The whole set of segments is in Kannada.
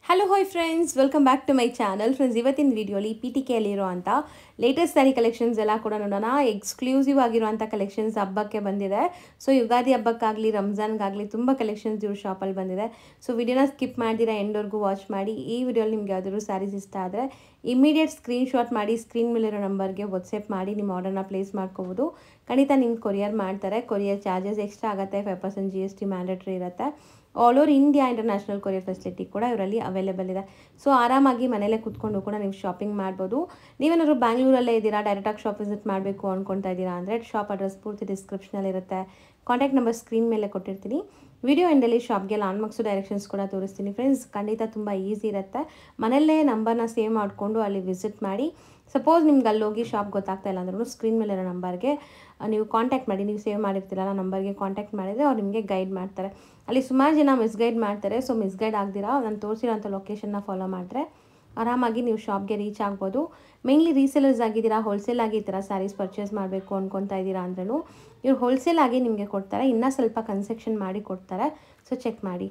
Hello hi friends welcome back to my channel friends ಇವತ್ತಿನ ವಿಡಿಯೋಲಿ ಪಿ ಟಿ ಕೆಯಲ್ಲಿರೋ ಅಂತ ಲೇಟೆಸ್ಟ್ ಸ್ಯಾರಿ ಕಲೆಕ್ಷನ್ಸ್ ಎಲ್ಲ ಕೂಡ ನೋಡೋಣ ಎಕ್ಸ್ಕ್ಲೂಸಿವ್ ಆಗಿರುವಂಥ ಕಲೆಕ್ಷನ್ಸ್ ಹಬ್ಬಕ್ಕೆ ಬಂದಿದೆ ಸೊ ಯುಗಾದಿ ಹಬ್ಬಕ್ಕಾಗಲಿ ರಂಜಾನ್ಗಾಗಲಿ ತುಂಬ ಕಲೆಕ್ಷನ್ಸ್ ಇವ್ರ ಶಾಪಲ್ಲಿ ಬಂದಿದೆ ಸೊ ವಿಡಿಯೋನ ಸ್ಕಿಪ್ ಮಾಡ್ದಿರಾ ಎಂಡ್ವರೆಗೂ ವಾಚ್ ಮಾಡಿ ಈ ವಿಡಿಯೋಲಿ ನಿಮ್ಗೆ ಯಾವ್ದಾದ್ರು ಸ್ಯಾರೀಸ್ ಇಷ್ಟ ಆದರೆ ಇಮಿಡಿಯೇಟ್ ಸ್ಕ್ರೀನ್ ಶಾಟ್ ಮಾಡಿ ಸ್ಕ್ರೀನ್ ಮೇಲಿರೋ ನಂಬರ್ಗೆ ವಾಟ್ಸಪ್ ಮಾಡಿ ನಿಮ್ಮ ಆರ್ಡರ್ನ ಪ್ಲೇಸ್ ಮಾಡ್ಕೋಬೋದು ಖಂಡಿತ ನಿಮ್ಗೆ ಕೊರಿಯರ್ ಮಾಡ್ತಾರೆ ಕೊರಿಯರ್ ಚಾರ್ಜಸ್ ಎಕ್ಸ್ಟ್ರಾ ಆಗುತ್ತೆ five percent G S T mandatory ಇರುತ್ತೆ all over India international courier facility ಕೂಡ ಇವರಲ್ಲಿ ಅವೈಲೇಬಲ್ ಇದೆ ಸೊ ಆರಾಮಾಗಿ ಮನೇಲೇ ಕುತ್ಕೊಂಡು ಕೂಡ ನೀವು ಶಾಪಿಂಗ್ ಮಾಡ್ಬೋದು ನೀವೇನಾದ್ರು ಬ್ಯಾಂಗ್ಳೂರಲ್ಲೇ ಇದ್ದೀರಾ ಡೈರೆಕ್ಟಾಗಿ ಶಾಪ್ ವಿಸಿಟ್ ಮಾಡಬೇಕು ಅಂದ್ಕೊಳ್ತಾ ಇದ್ದೀರಾ ಅಂದರೆ ಶಾಪ್ ಅಡ್ರೆಸ್ ಪೂರ್ತಿ ಡಿಸ್ಕ್ರಿಪ್ಷನಲ್ಲಿ ಇರುತ್ತೆ ಕಾಂಟ್ಯಾಕ್ಟ್ ನಂಬರ್ ಸ್ಕ್ರೀನ್ ಮೇಲೆ ಕೊಟ್ಟಿರ್ತೀನಿ ವಿಡಿಯೋ ಎಂಡಲ್ಲಿ ಶಾಪ್ಗೆ ಲಾನ್ ಮಾರ್ಕ್ಸು ಡೈರೆಕ್ಷನ್ಸ್ ಕೂಡ ತೋರಿಸ್ತೀನಿ ಫ್ರೆಂಡ್ಸ್ ಖಂಡಿತ ತುಂಬ ಈಸಿ ಇರುತ್ತೆ ಮನೆಯಲ್ಲೇ ನಂಬರ್ನ ಸೇವ್ ಮಾಡಿಕೊಂಡು ಅಲ್ಲಿ ವಿಸಿಟ್ ಮಾಡಿ ಸಪೋಸ್ ನಿಮ್ಗೆ ಅಲ್ಲಿ ಹೋಗಿ ಶಾಪ್ ಗೊತ್ತಾಗ್ತಾ ಇಲ್ಲ ಅಂದ್ರೂ ಸ್ಕ್ರೀನ್ ಮೇಲಿರೋ ನಂಬರ್ಗೆ ನೀವು ಕಾಂಟ್ಯಾಕ್ಟ್ ಮಾಡಿ ನೀವು ಸೇವ್ ಮಾಡಿರ್ತೀರಲ್ಲ ನಂಬರ್ಗೆ ಕಾಂಟ್ಯಾಕ್ಟ್ ಮಾಡಿದರೆ ಅವ್ರು ನಿಮಗೆ ಗೈಡ್ ಮಾಡ್ತಾರೆ ಅಲ್ಲಿ ಸುಮಾರು ಜನ ಮಿಸ್ಗೈಡ್ ಮಾಡ್ತಾರೆ ಸೊ ಮಿಸ್ಗೈಡ್ ಆಗ್ದಿರಾ ನಾನು ತೋರಿಸಿರೋಂಥ ಲೊಕೇಶನ್ನ ಫಾಲೋ ಮಾಡಿದ್ರೆ ಆರಾಮಾಗಿ ನೀವು ಶಾಪ್ಗೆ ರೀಚ್ ಆಗ್ಬೋದು ಮೇನ್ಲಿ ರೀಸೇಲರ್ಸ್ ಆಗಿದ್ದೀರಾ ಹೋಲ್ಸೇಲ್ ಆಗಿ ಈ ಥರ ಸ್ಯಾರೀಸ್ ಪರ್ಚೇಸ್ ಮಾಡಬೇಕು ಅಂದ್ಕೊತಾ ಇದ್ದೀರಾ ಅಂದ್ರೂ ಇವ್ರು ಹೋಲ್ಸೇಲ್ ಆಗಿ ನಿಮಗೆ ಕೊಡ್ತಾರೆ ಇನ್ನೂ ಸ್ವಲ್ಪ ಕನ್ಸೆಕ್ಷನ್ ಮಾಡಿ ಕೊಡ್ತಾರೆ ಸೊ ಚೆಕ್ ಮಾಡಿ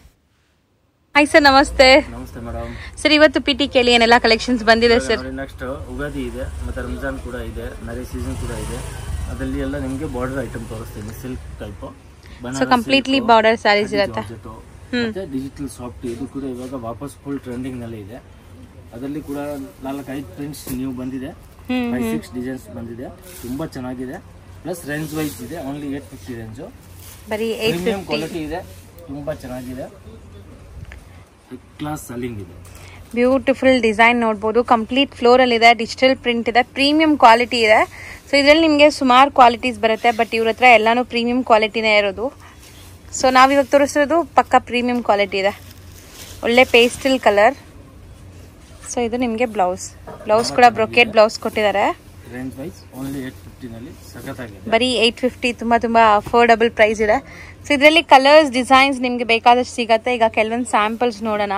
ಹಾಯ್ ಸರ್ ನಮಸ್ತೆ ನಮಸ್ತೆ ಮೇಡಮ್ ಸರ್ ಇವತ್ತು ಪಿ ಟಿ ಕೆಲಿ ಏನೆಲ್ಲ ಕಲೆಕ್ಷನ್ಸ್ ಬಂದಿದೆ ಸರ್ ನೆಕ್ಸ್ಟ್ ಉಗಾದಿ ಇದೆ ಮತ್ತೆ ರಂಜಾನ್ ಕೂಡ ಇದೆ ನರಿ ಸೀಸನ್ ಕೂಡ ಇದೆ ಅದರಲ್ಲಿ ಎಲ್ಲ ನಿಮಗೆ ಬಾರ್ಡರ್ ಐಟಮ್ ತೋರಿಸ್ತೀನಿ silk type so completely border sarees ಇರುತ್ತೆ ಮತ್ತೆ ಡಿಜಿಟಲ್ ಸಾಫ್ಟ್ ಇದು ಕೂಡ ಇವಾಗ ವಾಪಸ್ ಫುಲ್ ಟ್ರೆಂಡಿಂಗ್ ನಲ್ಲಿ ಇದೆ ಅದರಲ್ಲಿ ಕೂಡ ನಾಲ್ಕೈದು ಪ್ರಿಂಟ್ಸ್ ನೀವು ಬಂದಿದೆ ಫೈವ್ ಸಿಕ್ಸ್ ಡಿಸೈನ್ಸ್ ಬಂದಿದೆ ತುಂಬಾ ಚೆನ್ನಾಗಿದೆ ಪ್ಲಸ್ ರೇಂಜ್ ವೈಸ್ ಇದೆ ಓನ್ಲಿ ಏಟ್ ಫಿಫ್ಟಿ ರೇಂಜು ಬರೀ ಏಯ್ಟ್ ಪ್ರೀಮಿಯಂ ಕ್ವಾಲಿಟಿ ಇದೆ ತುಂಬಾ ಚೆನ್ನಾಗಿದೆ ಕ್ಲಾಸ್ ಸೆಲ್ಲಿಂಗ್ ಇದೆ ಬ್ಯೂಟಿಫುಲ್ ಡಿಸೈನ್ ನೋಡ್ಬೋದು ಕಂಪ್ಲೀಟ್ ಫ್ಲೋರಲ್ಲಿ ಇದೆ ಡಿಜಿಟಲ್ ಪ್ರಿಂಟ್ ಇದೆ ಪ್ರೀಮಿಯಂ ಕ್ವಾಲಿಟಿ ಇದೆ ಸೊ ಇದರಲ್ಲಿ ನಿಮಗೆ ಸುಮಾರು ಕ್ವಾಲಿಟೀಸ್ ಬರುತ್ತೆ ಬಟ್ ಇವ್ರ ಹತ್ರ ಎಲ್ಲಾನು ಪ್ರೀಮಿಯಂ ಕ್ವಾಲಿಟಿನೇ ಇರೋದು ಸೊ ನಾವಿವಾಗ ತೋರಿಸಿರೋದು ಪಕ್ಕ ಪ್ರೀಮಿಯಂ ಕ್ವಾಲಿಟಿ ಇದೆ ಒಳ್ಳೆ ಪೇಸ್ಟಲ್ ಕಲರ್ ಸೊ ಇದು ನಿಮಗೆ ಬ್ಲೌಸ್ ಬ್ಲೌಸ್ ಕೂಡ ಬ್ರೊಕೆಟ್ ಬ್ಲೌಸ್ ಕೊಟ್ಟಿದ್ದಾರೆ ರೇಂಜ್ ವೈಸ್ ಓನ್ಲಿ ಏಟ್ ಫಿಫ್ಟಿನಲ್ಲಿ ಸಖತ್ತಾಗಿದೆ ಬರೀ ಏಯ್ಟ್ ಫಿಫ್ಟಿ ತುಂಬ ತುಂಬ ಅಫೋರ್ಡಬಲ್ ಪ್ರೈಸ್ ಇದೆ ಸೊ ಇದರಲ್ಲಿ ಕಲರ್ಸ್ ಡಿಸೈನ್ಸ್ ನಿಮಗೆ ಬೇಕಾದಷ್ಟು ಸಿಗತ್ತೆ ಈಗ ಕೆಲವೊಂದು ಸ್ಯಾಂಪಲ್ಸ್ ನೋಡೋಣ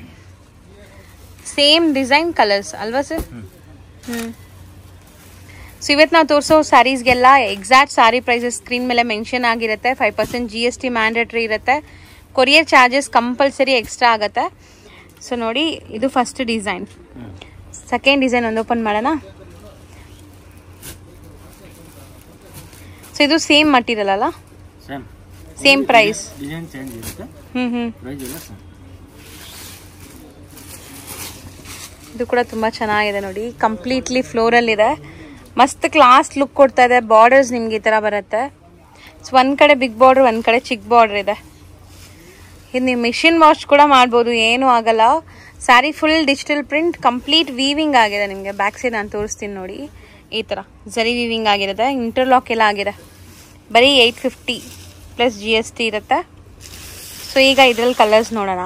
ಸೇಮ್ ಡಿಸೈನ್ ಕಲರ್ಸ್ ಅಲ್ವಾ ಸರ್ ಹ್ಮ್ ಸೊ ಇವತ್ತು ನಾವು ತೋರಿಸೋ ಸ್ಯಾರೀಸ್ಗೆಲ್ಲ ಎಕ್ಸಾಕ್ಟ್ ಸ್ಯಾರಿ ಪ್ರೈಸಸ್ ಸ್ಕ್ರೀನ್ ಮೇಲೆ ಮೆನ್ಷನ್ ಆಗಿರುತ್ತೆ five percent G S T mandatory ಇರುತ್ತೆ ಕೊರಿಯರ್ ಚಾರ್ಜಸ್ ಕಂಪಲ್ಸರಿ ಎಕ್ಸ್ಟ್ರಾ ಆಗುತ್ತೆ ಸೊ ನೋಡಿ ಇದು ಫಸ್ಟ್ ಡಿಸೈನ್ ಸೆಕೆಂಡ್ ಡಿಸೈನ್ ಒಂದು ಓಪನ್ ಮಾಡೋಣ ಸೊ ಇದು ಸೇಮ್ ಮಟೀರಿಯಲ್ ಅಲ್ಲ same same price design change ಇರುತ್ತೆ ಹ್ಮ್ ಹ್ಮ್ ಪ್ರೈಸ್ ಎಲ್ಲ ಸೇಮ್ ಇದು ಕೂಡ ತುಂಬಾ ಚೆನ್ನಾಗಿದೆ ನೋಡಿ ಕಂಪ್ಲೀಟ್ಲಿ ಫ್ಲೋರಲ್ ಇದೆ ಮಸ್ತ್ ಕ್ಲಾಸ್ ಲುಕ್ ಕೊಡ್ತಾ ಇದೆ ಬಾರ್ಡರ್ಸ್ ನಿಮ್ಗೆ ಈ ತರ ಬರುತ್ತೆ ಸೊ ಒಂದ್ ಕಡೆ ಬಿಗ್ ಬಾರ್ಡರ್ ಒಂದ್ ಕಡೆ ಚಿಕ್ಕ ಬಾರ್ಡರ್ ಇದೆ ಇದು ನೀವು ಮಿಷಿನ್ ವಾಶ್ ಕೂಡ ಮಾಡ್ಬೋದು ಏನೂ ಆಗಲ್ಲ sari full digital print complete weaving ಆಗಿದೆ ನಿಮಗೆ ಬ್ಯಾಕ್ ಸೈಡ್ ನಾನು ತೋರಿಸ್ತೀನಿ ನೋಡಿ ಈ ಥರ ಜರಿ ವೀವಿಂಗ್ ಆಗಿರುತ್ತೆ ಇಂಟರ್ಲಾಕ್ ಎಲ್ಲ ಆಗಿದೆ ಬರೀ eight fifty plus G S T ಇರುತ್ತೆ ಸೊ ಈಗ ಇದ್ರಲ್ಲಿ ಕಲರ್ಸ್ ನೋಡೋಣ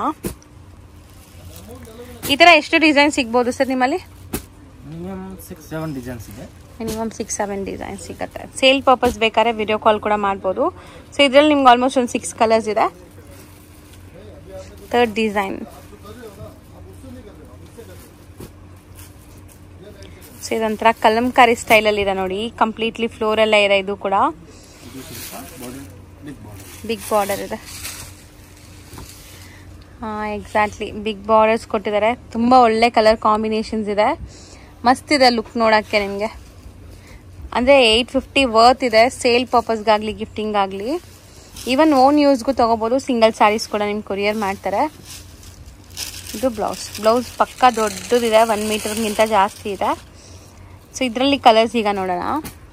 ಈ ಥರ ಎಷ್ಟು ಡಿಸೈನ್ ಸಿಗ್ಬೋದು ಸರ್ ನಿಮ್ಮಲ್ಲಿ ಮಿನಿಮಮ್ ಸಿಕ್ಸ್ ಸೆವೆನ್ ಡಿಸೈನ್ಸ್ ಇದೆ ಮಿನಿಮಮ್ ಸಿಕ್ಸ್ ಸೆವೆನ್ ಡಿಸೈನ್ ಸಿಗುತ್ತೆ ಸೇಲ್ ಪರ್ಪಸ್ ಬೇಕಾದ್ರೆ ವಿಡಿಯೋ ಕಾಲ್ ಕೂಡ ಮಾಡ್ಬೋದು ಸೊ ಇದರಲ್ಲಿ ನಿಮ್ಗೆ ಆಲ್ಮೋಸ್ಟ್ ಒಂದು ಸಿಕ್ಸ್ ಕಲರ್ಸ್ ಇದೆ ಥರ್ಡ್ ಡಿಸೈನ್ ಸೊ ಇದೊಂಥರ ಕಲಂಕಾರಿ ಸ್ಟೈಲಲ್ಲಿ ಇದೆ ನೋಡಿ ಕಂಪ್ಲೀಟ್ಲಿ ಫ್ಲೋರಲ್ಲೇ ಇದೆ ಇದು ಕೂಡ ಇದು ಸ್ವಲ್ಪ border big border big border ಇದೆ ಹಾಂ ಎಕ್ಸಾಕ್ಟ್ಲಿ ಬಿಗ್ ಬಾರ್ಡರ್ಸ್ ಕೊಟ್ಟಿದ್ದಾರೆ ತುಂಬ ಒಳ್ಳೆ ಕಲರ್ ಕಾಂಬಿನೇಷನ್ಸ್ ಇದೆ ಮಸ್ತ್ ಇದೆ ಲುಕ್ ನೋಡೋಕ್ಕೆ ನಿಮಗೆ ಅಂದರೆ ಏಯ್ಟ್ ಫಿಫ್ಟಿ ವರ್ತ್ ಇದೆ ಸೇಲ್ ಪರ್ಪಸ್ಗಾಗಲಿ ಗಿಫ್ಟಿಂಗ್ ಆಗಲಿ ಈವನ್ ಓನ್ ಯೂಸ್ಗೂ ತೊಗೋಬೋದು ಸಿಂಗಲ್ ಸ್ಯಾರೀಸ್ ಕೂಡ ನಿಮ್ಗೆ ಕೊರಿಯರ್ ಮಾಡ್ತಾರೆ ಇದು ಬ್ಲೌಸ್ ಬ್ಲೌಸ್ ಪಕ್ಕ ದೊಡ್ಡದಿದೆ ಒನ್ ಮೀಟರ್ಗಿಂತ ಜಾಸ್ತಿ ಇದೆ ಸೊ ಇದರಲ್ಲಿ ಕಲರ್ಸ್ ಈಗ ನೋಡೋಣ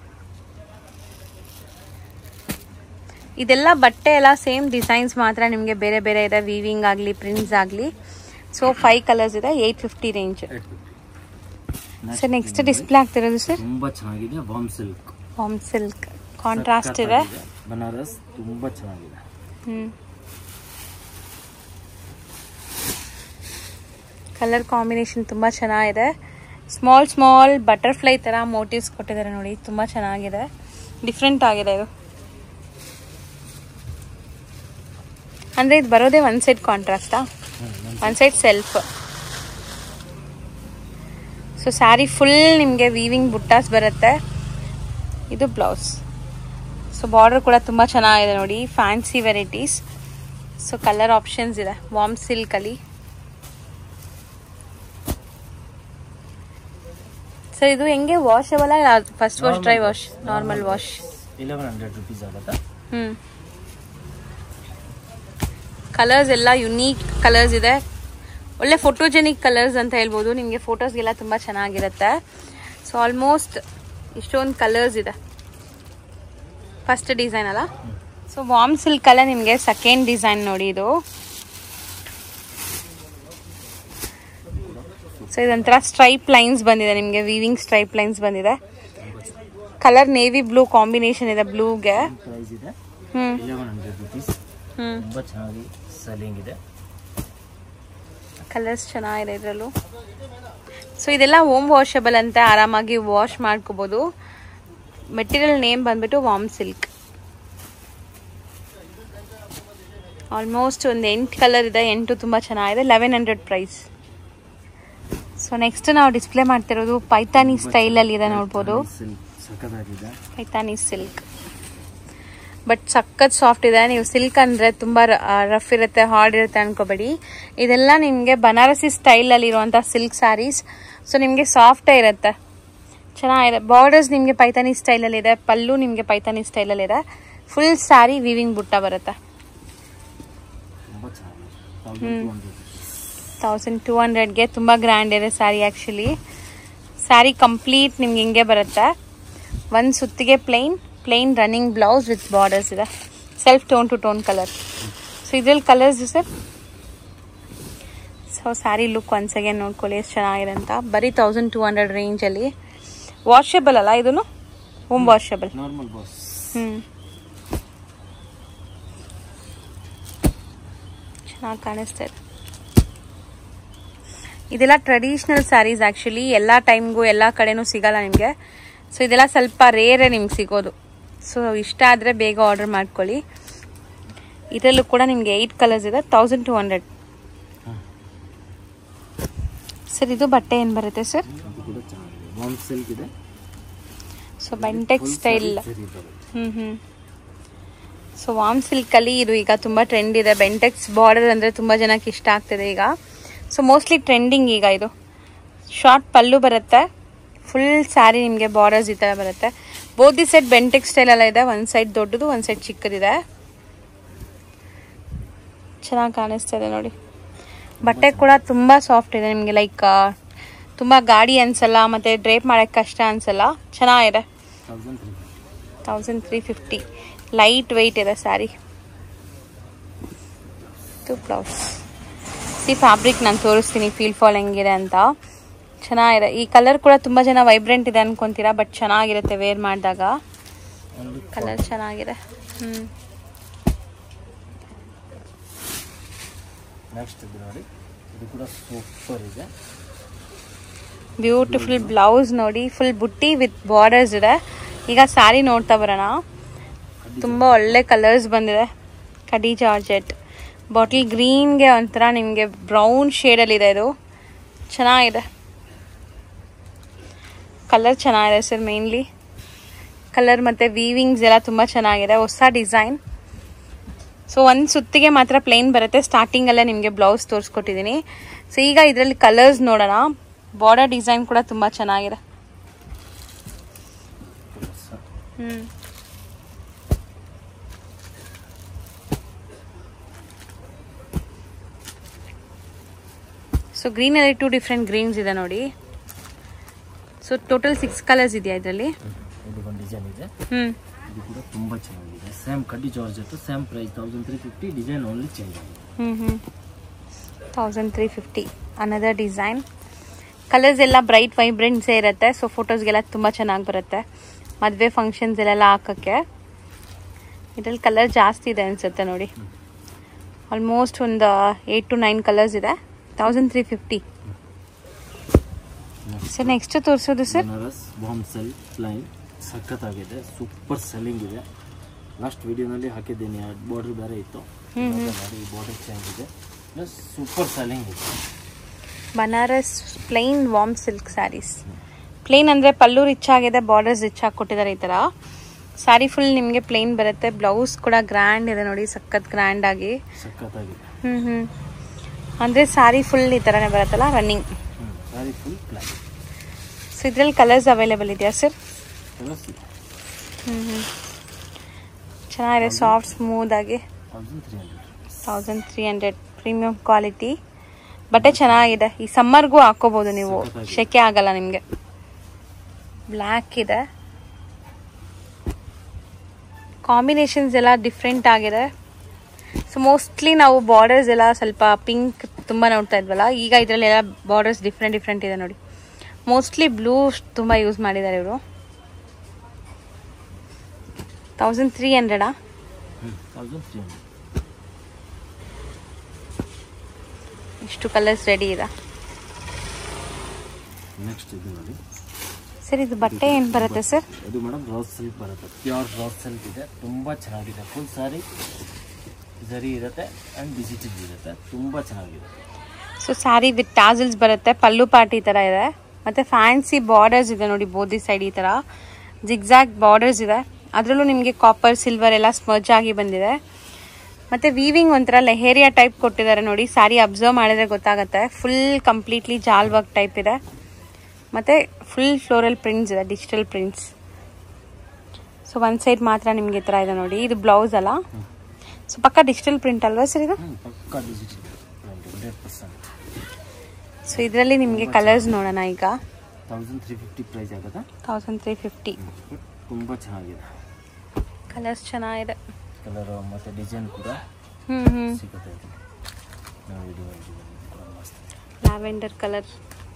ಇದೆಲ್ಲ ಬಟ್ಟೆ ಎಲ್ಲ ಸೇಮ್ ಡಿಸೈನ್ಸ್ ಮಾತ್ರ ನಿಮಗೆ ಬೇರೆ ಬೇರೆ ಇದೆ ವೀವಿಂಗ್ ಆಗಲಿ ಪ್ರಿಂಟ್ಸ್ ಆಗಲಿ ಸೊ ಫೈವ್ ಕಲರ್ಸ್ ಇದೆ eight fifty range sir next display ಆಗ್ತಿರೋದು ಸರ್ ತುಂಬಾ ಚೆನ್ನಾಗಿದೆ ಬಾಮ್ ಸಿಲ್ಕ್ ಹೋಮ್ ಸಿಲ್ಕ್ ಕಾಂಟ್ರಾಸ್ಟ್ ಇದೆ ಬನಾರಸ್ ತುಂಬಾ ಚೆನ್ನಾಗಿದೆ ಹ್ಮ್ ಕಲರ್ ಕಾಂಬಿನೇಷನ್ ತುಂಬ ಚೆನ್ನಾಗಿದೆ ಸ್ಮಾಲ್ ಸ್ಮಾಲ್ ಬಟರ್ಫ್ಲೈ ಥರ ಮೋಟಿವ್ಸ್ ಕೊಟ್ಟಿದ್ದಾರೆ ನೋಡಿ ತುಂಬ ಚೆನ್ನಾಗಿದೆ ಡಿಫ್ರೆಂಟ್ ಆಗಿದೆ ಇದು ಅಂದರೆ ಇದು ಬರೋದೇ ಒನ್ ಸೈಡ್ ಕಾಂಟ್ರಾಸ್ಟಾ one side self so sari full ನಿಮಗೆ ವೀವಿಂಗ್ ಬುಟ್ಟಾಸ್ ಬರುತ್ತೆ ಇದು ಬ್ಲೌಸ್ ಸೊ ಬಾರ್ಡರ್ ಕೂಡ ತುಂಬ ಚೆನ್ನಾಗಿದೆ ನೋಡಿ fancy varieties so colour options ಇದೆ ವಾಮ್ ಸಿಲ್ಕಲ್ಲಿ ಸರ್ ಇದು ಹೆಂಗೆ washable first wash dry wash normal wash eleven hundred rupees ಆಗುತ್ತಾ ಹ್ಮ್ ಕಲರ್ಸ್ ಎಲ್ಲ ಯುನೀಕ್ ಕಲರ್ಸ್ ಇದೆ ಒಳ್ಳೆ ಫೋಟೋಜೆನಿಕ್ ಕಲರ್ಸ್ ಅಂತ ಹೇಳ್ಬೋದು ನಿಮಗೆ ಫೋಟೋಸ್ಗೆಲ್ಲ ತುಂಬ ಚೆನ್ನಾಗಿರುತ್ತೆ ಸೊ ಆಲ್ಮೋಸ್ಟ್ ಇಷ್ಟೊಂದು ಕಲರ್ಸ್ ಇದೆ ಫಸ್ಟ್ ಡಿಸೈನ್ ಅಲ್ಲ ಸೊ ವಾಮ್ ಸಿಲ್ಕ್ ಅಲ್ಲ ನಿಮಗೆ ಸೆಕೆಂಡ್ ಡಿಸೈನ್ ನೋಡಿ ಇದು ಸೊ ಇದೊಂಥರ ಸ್ಟ್ರೈಪ್ ಲೈನ್ಸ್ ಬಂದಿದೆ ನಿಮಗೆ ವೀವಿಂಗ್ ಸ್ಟ್ರೈಪ್ ಲೈನ್ಸ್ ಬಂದಿದೆ ಕಲರ್ ನೇವಿ ಬ್ಲೂ ಕಾಂಬಿನೇಷನ್ ಇದೆ ಬ್ಲೂಗೆ ಪ್ರೈಸ್ ಇದೆ ಹ್ಮ್ ಇಲೆವೆನ್ ಹಂಡ್ರೆಡ್ ರುಪೀಸ್ ಹ್ಮ್ ತುಂಬ ಚೆನ್ನಾಗಿ ಸೆಲ್ಲಿಂಗ್ ಇದೆ ಕಲರ್ಸ್ ಚೆನ್ನಾಗಿದೆ ಇದರಲ್ಲೂ ಸೊ ಇದೆಲ್ಲ ಓಮ್ ವಾಷಬಲ್ ಅಂತ ಆರಾಮಾಗಿ ವಾಶ್ ಮಾಡ್ಕೋಬೋದು ಮೆಟೀರಿಯಲ್ ನೇಮ್ ಬಂದ್ಬಿಟ್ಟು ವಾಮ್ ಸಿಲ್ಕ್ ಆಲ್ಮೋಸ್ಟ್ ಒಂದು ಎಂಟು ಕಲರ್ ಇದೆ ಎಂಟು ತುಂಬ ಚೆನ್ನಾಗಿದೆ eleven hundred price so next ನಾವು ಡಿಸ್ಪ್ಲೇ ಮಾಡ್ತಿರೋದು ಪೈತಾನಿ ಸ್ಟೈಲಲ್ಲಿ ಇದೆ ನೋಡ್ಬೋದು ಸಿಲ್ಕ್ ಸಖತ್ತಾಗಿದೆ ಪೈತಾನಿ ಸಿಲ್ಕ್ ಬಟ್ ಸಖತ್ ಸಾಫ್ಟ್ ಇದೆ ನೀವು ಸಿಲ್ಕ್ ಅಂದರೆ ತುಂಬ ರಫ್ ಇರುತ್ತೆ ಹಾರ್ಡ್ ಇರುತ್ತೆ ಅನ್ಕೋಬೇಡಿ ಇದೆಲ್ಲ ನಿಮಗೆ ಬನಾರಸಿ ಸ್ಟೈಲಲ್ಲಿ ಇರುವಂಥ ಸಿಲ್ಕ್ ಸ್ಯಾರೀಸ್ ಸೊ ನಿಮಗೆ ಸಾಫ್ಟೇ ಇರುತ್ತೆ ಚೆನ್ನಾಗಿದೆ ಬಾರ್ಡರ್ಸ್ ನಿಮಗೆ ಪೈತಾನಿ ಸ್ಟೈಲಲ್ಲಿ ಇದೆ ಪಲ್ಲು ನಿಮಗೆ ಪೈತಾನಿ ಸ್ಟೈಲಲ್ಲಿ ಇದೆ ಫುಲ್ ಸ್ಯಾರಿ ವಿವಿಂಗ್ ಬುಟ್ಟ ಬರುತ್ತೆ ತುಂಬ ಚೆನ್ನಾಗಿದೆ thousand two hundred thousand two ಹಂಡ್ರೆಡ್ಗೆ ತುಂಬ ಗ್ರ್ಯಾಂಡ್ ಇದೆ ಸ್ಯಾರಿ ಆ್ಯಕ್ಚುಲಿ ಸ್ಯಾರಿ ಕಂಪ್ಲೀಟ್ ನಿಮ್ಗೆ ಹಿಂಗೆ ಬರುತ್ತೆ ಒಂದು ಸುತ್ತಿಗೆ plain plain running blouse with borders ಇದೆ self tone to tone colour so ಇದ್ರಲ್ಲಿ colours sir so sari look once again ನೋಡ್ಕೊಳ್ಳಿ ಎಷ್ಟು ಚೆನ್ನಾಗಿದೆ ಅಂತ ಬರೀ ತೌಸಂಡ್ ಟೂ ಹಂಡ್ರೆಡ್ ರೇಂಜಲ್ಲಿ ವಾಷಬಲ್ ಅಲ್ಲ ಇದನ್ನು ಹೋಮ್ ವಾಷಬಲ್ ನಾರ್ಮಲ್ ಬಾಸ್ ಹ್ಞೂ ಚೆನ್ನಾಗಿ ಕಾಣಿಸ್ತಾ ಇದೆ ಇದೆಲ್ಲ ಟ್ರೆಡಿಷ್ನಲ್ ಸ್ಯಾರೀಸ್ ಆ್ಯಕ್ಚುಲಿ ಎಲ್ಲ ಟೈಮ್ಗೂ ಎಲ್ಲ ಕಡೆನೂ ಸಿಗಲ್ಲ ನಿಮಗೆ ಸೊ ಇದೆಲ್ಲ ಸ್ವಲ್ಪ ರೇರೇ ನಿಮ್ಗೆ ಸಿಗೋದು ಸೊ ಇಷ್ಟ ಆದರೆ ಬೇಗ ಆರ್ಡರ್ ಮಾಡ್ಕೊಳ್ಳಿ ಇದರಲ್ಲೂ ಕೂಡ ನಿಮಗೆ ಏಯ್ಟ್ ಕಲರ್ಸ್ ಇದೆ ತೌಸಂಡ್ ಟು ಹಂಡ್ರೆಡ್ ಸರ್ ಇದು ಬಟ್ಟೆ ಏನು ಬರುತ್ತೆ ಸರ್ ಅದು ಕೂಡ ಚೆನ್ನಾಗಿದೆ ವಾಮ್ ಸಿಲ್ಕ್ ಇದೆ ಸೊ ಬೆಂಟೆಕ್ Full ಸ್ಟೈಲ್ saree ಸರಿ ಬರುತ್ತೆ ಹ್ಮ್ ಹ್ಮ್ ಸೊ ವಾಮ್ ಸಿಲ್ಕಲ್ಲಿ ಇದು ಈಗ ತುಂಬ ಟ್ರೆಂಡ್ ಇದೆ ಬೆಂಟೆಕ್ಸ್ ಬಾರ್ಡರ್ ಅಂದರೆ ತುಂಬ ಜನಕ್ಕೆ ಇಷ್ಟ ಆಗ್ತಿದೆ ಈಗ ಸೊ ಮೋಸ್ಟ್ಲಿ ಟ್ರೆಂಡಿಂಗ್ ಈಗ ಇದು ಶಾರ್ಟ್ ಪಲ್ಲು ಬರುತ್ತೆ ಫುಲ್ ಸ್ಯಾರಿ ನಿಮಗೆ ಬಾರ್ಡರ್ಸ್ ಈ ಥರ ಬರುತ್ತೆ ಬೋದಿ ಸೈಡ್ ಬೆಂಟೆಕ್ ಸ್ಟೈಲ್ ಎಲ್ಲ ಇದೆ ಒಂದು ಸೈಡ್ ದೊಡ್ಡದು ಒಂದು ಸೈಡ್ ಚಿಕ್ಕದಿದೆ ಚೆನ್ನಾಗಿ ಕಾಣಿಸ್ತಾ ಇದೆ ನೋಡಿ ಬಟ್ಟೆ ಕೂಡ ತುಂಬ ಸಾಫ್ಟ್ ಇದೆ ನಿಮಗೆ ಲೈಕ್ ತುಂಬ ಗಾಡಿ ಅನ್ಸಲ್ಲ ಮತ್ತು ಡ್ರೇಪ್ ಮಾಡೋಕ್ಕೆ ಕಷ್ಟ ಅನ್ಸಲ್ಲ ಚೆನ್ನಾಗಿದೆ thousand three thousand three fifty light weight ಇದೆ sari to blouse see fabric ನಾನು ತೋರಿಸ್ತೀನಿ ಫೀಲ್ ಫಾಲ್ ಹೆಂಗಿದೆ ಅಂತ ಚೆನ್ನಾಗಿದೆ ಈ ಕಲರ್ ಕೂಡ ತುಂಬ ಜನ ವೈಬ್ರೆಂಟ್ ಇದೆ ಅನ್ಕೊಂತೀರಾ ಬಟ್ ಚೆನ್ನಾಗಿರುತ್ತೆ ವೇರ್ ಮಾಡಿದಾಗ ಒಂದು ಕಲರ್ ಚೆನ್ನಾಗಿದೆ ಹ್ಞೂ ನೆಕ್ಸ್ಟ್ ಇದು ನೋಡಿ ಇದು ಕೂಡ ಸೂಪರ್ ಇದೆ ಬ್ಯೂಟಿಫುಲ್ ಬ್ಲೌಸ್ ನೋಡಿ ಫುಲ್ ಬುಟ್ಟಿ ವಿತ್ ಬಾರ್ಡರ್ಸ್ ಇದೆ ಈಗ ಸ್ಯಾರಿ ನೋಡ್ತಾ ಬರೋಣ ತುಂಬ ಒಳ್ಳೆ ಕಲರ್ಸ್ ಬಂದಿದೆ ಕಡಿ ಜಾರ್ಜೆಟ್ ಬಾಟಲ್ ಗ್ರೀನ್ಗೆ ಒಂಥರ ನಿಮಗೆ ಬ್ರೌನ್ ಶೇಡಲ್ಲಿದೆ ಇದು ಚೆನ್ನಾಗಿದೆ ಕಲರ್ ಚೆನ್ನಾಗಿದೆ ಸರ್ ಮೇನ್ಲಿ ಕಲರ್ ಮತ್ತು ವೀವಿಂಗ್ಸ್ ಎಲ್ಲ ತುಂಬ ಚೆನ್ನಾಗಿದೆ ಹೊಸ ಡಿಸೈನ್ ಸೊ ಒಂದು ಸುತ್ತಿಗೆ ಮಾತ್ರ ಪ್ಲೇನ್ ಬರುತ್ತೆ ಸ್ಟಾರ್ಟಿಂಗಲ್ಲೇ ನಿಮಗೆ ಬ್ಲೌಸ್ ತೋರಿಸ್ಕೊಟ್ಟಿದ್ದೀನಿ ಸೊ ಈಗ ಇದರಲ್ಲಿ ಕಲರ್ಸ್ ನೋಡೋಣ ಬಾರ್ಡರ್ ಡಿಸೈನ್ ಕೂಡ ತುಂಬ ಚೆನ್ನಾಗಿದೆ ಹ್ಞೂ ಸೊ ಗ್ರೀನಲ್ಲಿ ಟೂ ಡಿಫ್ರೆಂಟ್ ಗ್ರೀನ್ಸ್ ಇದೆ ನೋಡಿ ಸೊ ಟೋಟಲ್ ಸಿಕ್ಸ್ ಕಲರ್ಸ್ ಇದೆಯಾ ಇದರಲ್ಲಿ ಇದು ಒಂದು ಡಿಸೈನ್ ಇದೆ ಹ್ಞೂ ಇದು ಕೂಡ ತುಂಬ ಚೆನ್ನಾಗಿದೆ ಸೇಮ್ ಕಡ್ಡಿ georgette same price thousand three fifty design only change ಆಗಿದೆ ಹ್ಞೂ ಹ್ಞೂ thousand three fifty another design colours ಎಲ್ಲ ಬ್ರೈಟ್ ವೈಬ್ರೆಂಟ್ಸೇ ಇರುತ್ತೆ ಸೊ ಫೋಟೋಸ್ಗೆಲ್ಲ ತುಂಬ ಚೆನ್ನಾಗಿ ಬರುತ್ತೆ ಮದುವೆ ಫಂಕ್ಷನ್ಸ್ ಎಲ್ಲ ಹಾಕೋಕ್ಕೆ ಇದರಲ್ಲಿ ಕಲರ್ ಜಾಸ್ತಿ ಇದೆ ಅನಿಸುತ್ತೆ ನೋಡಿ ಆಲ್ಮೋಸ್ಟ್ ಒಂದು ಏಯ್ಟ್ ಟು ನೈನ್ ಕಲರ್ಸ್ ಇದೆ thousand three fifty sir next ತೋರಿಸೋದು sir Banaras bomb sell line ಸಖತ್ತಾಗಿದೆ ಸೂಪರ್ ಸೆಲ್ಲಿಂಗ್ ಇದೆ ಲಾಸ್ಟ್ ವಿಡಿಯೋನಲ್ಲಿ ಹಾಕಿದ್ದೀನಿ ಬಾರ್ಡರ್ ಬೇರೆ ಇತ್ತು ಹ್ಮ್ ಹ್ಮ್. ಇವಾಗ ನೋಡಿ ಬಾರ್ಡರ್ ಚೇಂಜ್ ಇದೆ ಪ್ಲಸ್ ಸೂಪರ್ ಸೆಲ್ಲಿಂಗ್ ಇದೆ Banaras plain warm silk saris plain ಅಂದರೆ ಪಲ್ಲು ರಿಚ್ ಆಗಿದೆ ಬಾರ್ಡರ್ಸ್ ರಿಚ್ ಆಗಿ ಕೊಟ್ಟಿದ್ದಾರೆ ಈ ಥರ ಸ್ಯಾರಿ ಫುಲ್ ನಿಮಗೆ ಪ್ಲೇನ್ ಬರುತ್ತೆ ಬ್ಲೌಸ್ ಕೂಡ ಗ್ರ್ಯಾಂಡ್ ಇದೆ ನೋಡಿ ಸಖತ್ ಗ್ರ್ಯಾಂಡ್ ಆಗಿ ಸಖತ್ತಾಗಿದೆ ಹ್ಞೂ ಹ್ಞೂ ಅಂದರೆ ಸ್ಯಾರಿ ಫುಲ್ ಈ ಥರನೇ ಬರುತ್ತಲ್ಲ ರನ್ನಿಂಗ್ ಹ್ಞೂ ಸಾರಿ ಫುಲ್ ಪ್ಲಾನ್ ಸೊ ಇದ್ರಲ್ಲಿ ಕಲರ್ಸ್ ಅವೈಲೇಬಲ್ ಇದೆಯಾ ಸರ್ ಕಲರ್ಸ್ ಇದೆ ಹ್ಞೂ ಹ್ಞೂ ಚೆನ್ನಾಗಿದೆ ಸಾಫ್ಟ್ ಸ್ಮೂತ್ ಆಗಿ thousand three hundred thousand three hundred premium quality ಬಟ್ಟೆ ಚೆನ್ನಾಗಿದೆ ಈ ಸಮ್ಮರ್ಗೂ ಹಾಕೋಬಹುದು ನೀವು ಸಖತ್ತಾಗಿದೆ. ಶೆಕೆ ಆಗಲ್ಲ ನಿಮಗೆ ಬ್ಲ್ಯಾಕ್ ಇದೆ ಕಾಂಬಿನೇಷನ್ಸ್ ಎಲ್ಲ ಡಿಫ್ರೆಂಟ್ ಆಗಿದೆ ಸೊ ಮೋಸ್ಟ್ಲಿ ನಾವು ಬಾರ್ಡರ್ಸ್ ಎಲ್ಲ ಸ್ವಲ್ಪ ಪಿಂಕ್ ತುಂಬ ನೋಡ್ತಾ ಇದ್ವಲ್ಲ ಈಗ ಇದರಲ್ಲೆಲ್ಲ ಬಾರ್ಡರ್ಸ್ ಡಿಫ್ರೆಂಟ್ ಡಿಫ್ರೆಂಟ್ ಇದೆ ನೋಡಿ ಮೋಸ್ಟ್ಲಿ ಬ್ಲೂ ತುಂಬ ಯೂಸ್ ಮಾಡಿದ್ದಾರೆ ಇವರು ತೌಸಂಡ್ ತ್ರೀ ಹಂಡ್ರೆಡಾ ಹ್ಞೂ ತೌಸಂಡ್ ತ್ರೀ ಹಂಡ್ರೆಡ್ ಇಷ್ಟು ಕಲರ್ಸ್ ರೆಡಿ ಇದೆ ನೆಕ್ಸ್ಟ್ ಇದು ನೋಡಿ ಸರ್ ಇದು ಬಟ್ಟೆ ಏನು ಬರುತ್ತೆ ಸರ್ ಇದು ಮೇಡಮ್ ರೋಸ್ ಸಿಲ್ಕ್ ಬರುತ್ತೆ ಪ್ಯೂರ್ ರೋಸ್ ಸಿಲ್ಕ್ ಇದೆ ತುಂಬ ಚೆನ್ನಾಗಿದೆ ಫುಲ್ ಸಾರಿ ಜರಿ ಇರುತ್ತೆ ಆ್ಯಂಡ್ ಡಿಜಿಟಲ್ ಇರುತ್ತೆ ತುಂಬ ಚೆನ್ನಾಗಿದೆ ಸೊ ಸ್ಯಾರಿ ವಿತ್ ಟಾಸಲ್ಸ್ ಬರುತ್ತೆ ಪಲ್ಲು ಪಾಟಿ ಥರ ಇದೆ ಮತ್ತು ಫ್ಯಾನ್ಸಿ ಬಾರ್ಡರ್ಸ್ ಇದೆ ನೋಡಿ ಬೋದಿ ಸೈಡ್ ಈ ಥರ ಜಿಗ್ಜಾಗ್ ಬಾರ್ಡರ್ಸ್ ಇದೆ ಅದರಲ್ಲೂ ನಿಮಗೆ ಕಾಪರ್ ಸಿಲ್ವರ್ ಎಲ್ಲ ಸ್ಮರ್ಜ್ ಆಗಿ ಬಂದಿದೆ ಮತ್ತು ವೀವಿಂಗ್ ಒಂಥರ ಲೆಹೇರಿಯಾ ಟೈಪ್ ಕೊಟ್ಟಿದ್ದಾರೆ ನೋಡಿ ಸ್ಯಾರಿ ಅಬ್ಸರ್ವ್ ಮಾಡಿದ್ರೆ ಗೊತ್ತಾಗುತ್ತೆ ಫುಲ್ ಕಂಪ್ಲೀಟ್ಲಿ ಜಾಲ್ ವರ್ಕ್ ಟೈಪ್ ಇದೆ ಮತ್ತು ಫುಲ್ ಫ್ಲೋರಲ್ ಪ್ರಿಂಟ್ಸ್ ಇದೆ ಡಿಜಿಟಲ್ ಪ್ರಿಂಟ್ಸ್ ಸೊ ಒಂದು ಸೈಡ್ ಮಾತ್ರ ನಿಮಗೆ ಈ ಥರ ಇದೆ ನೋಡಿ ಇದು ಬ್ಲೌಸ್ ಅಲ್ಲ ಸೊ ಪಕ್ಕ ಡಿಜಿಟಲ್ ಪ್ರಿಂಟ್ ಅಲ್ವಾ ಸರ್ ಇದು ಹ್ಞೂ ಪಕ್ಕ ಡಿಜಿಟಲ್ ಹಂಡ್ರೆಡ್ ಪರ್ಸೆಂಟ್ ಸೊ ಇದರಲ್ಲಿ ನಿಮಗೆ ಕಲರ್ಸ್ ನೋಡೋಣ ಈಗ ತೌಸಂಡ್ ತ್ರೀ ಫಿಫ್ಟಿ ಪ್ರೈಸ್ ಆಗುತ್ತೆ ತೌಸಂಡ್ ತ್ರೀ ಫಿಫ್ಟಿ ಬಟ್ ತುಂಬ ಚೆನ್ನಾಗಿದೆ ಕಲರ್ಸ್ ಚೆನ್ನಾಗಿದೆ ಕಲರು ಮತ್ತು ಡಿಸೈನ್ ಕೂಡ ಹ್ಞೂ ಹ್ಞೂ ಸಿಗುತ್ತೆ ಇದು ನಾವು ಇದು ಡಿಸೈನ್ ಕೂಡ ಮಸ್ತ್ ಲ್ಯಾವೆಂಡರ್ ಕಲರ್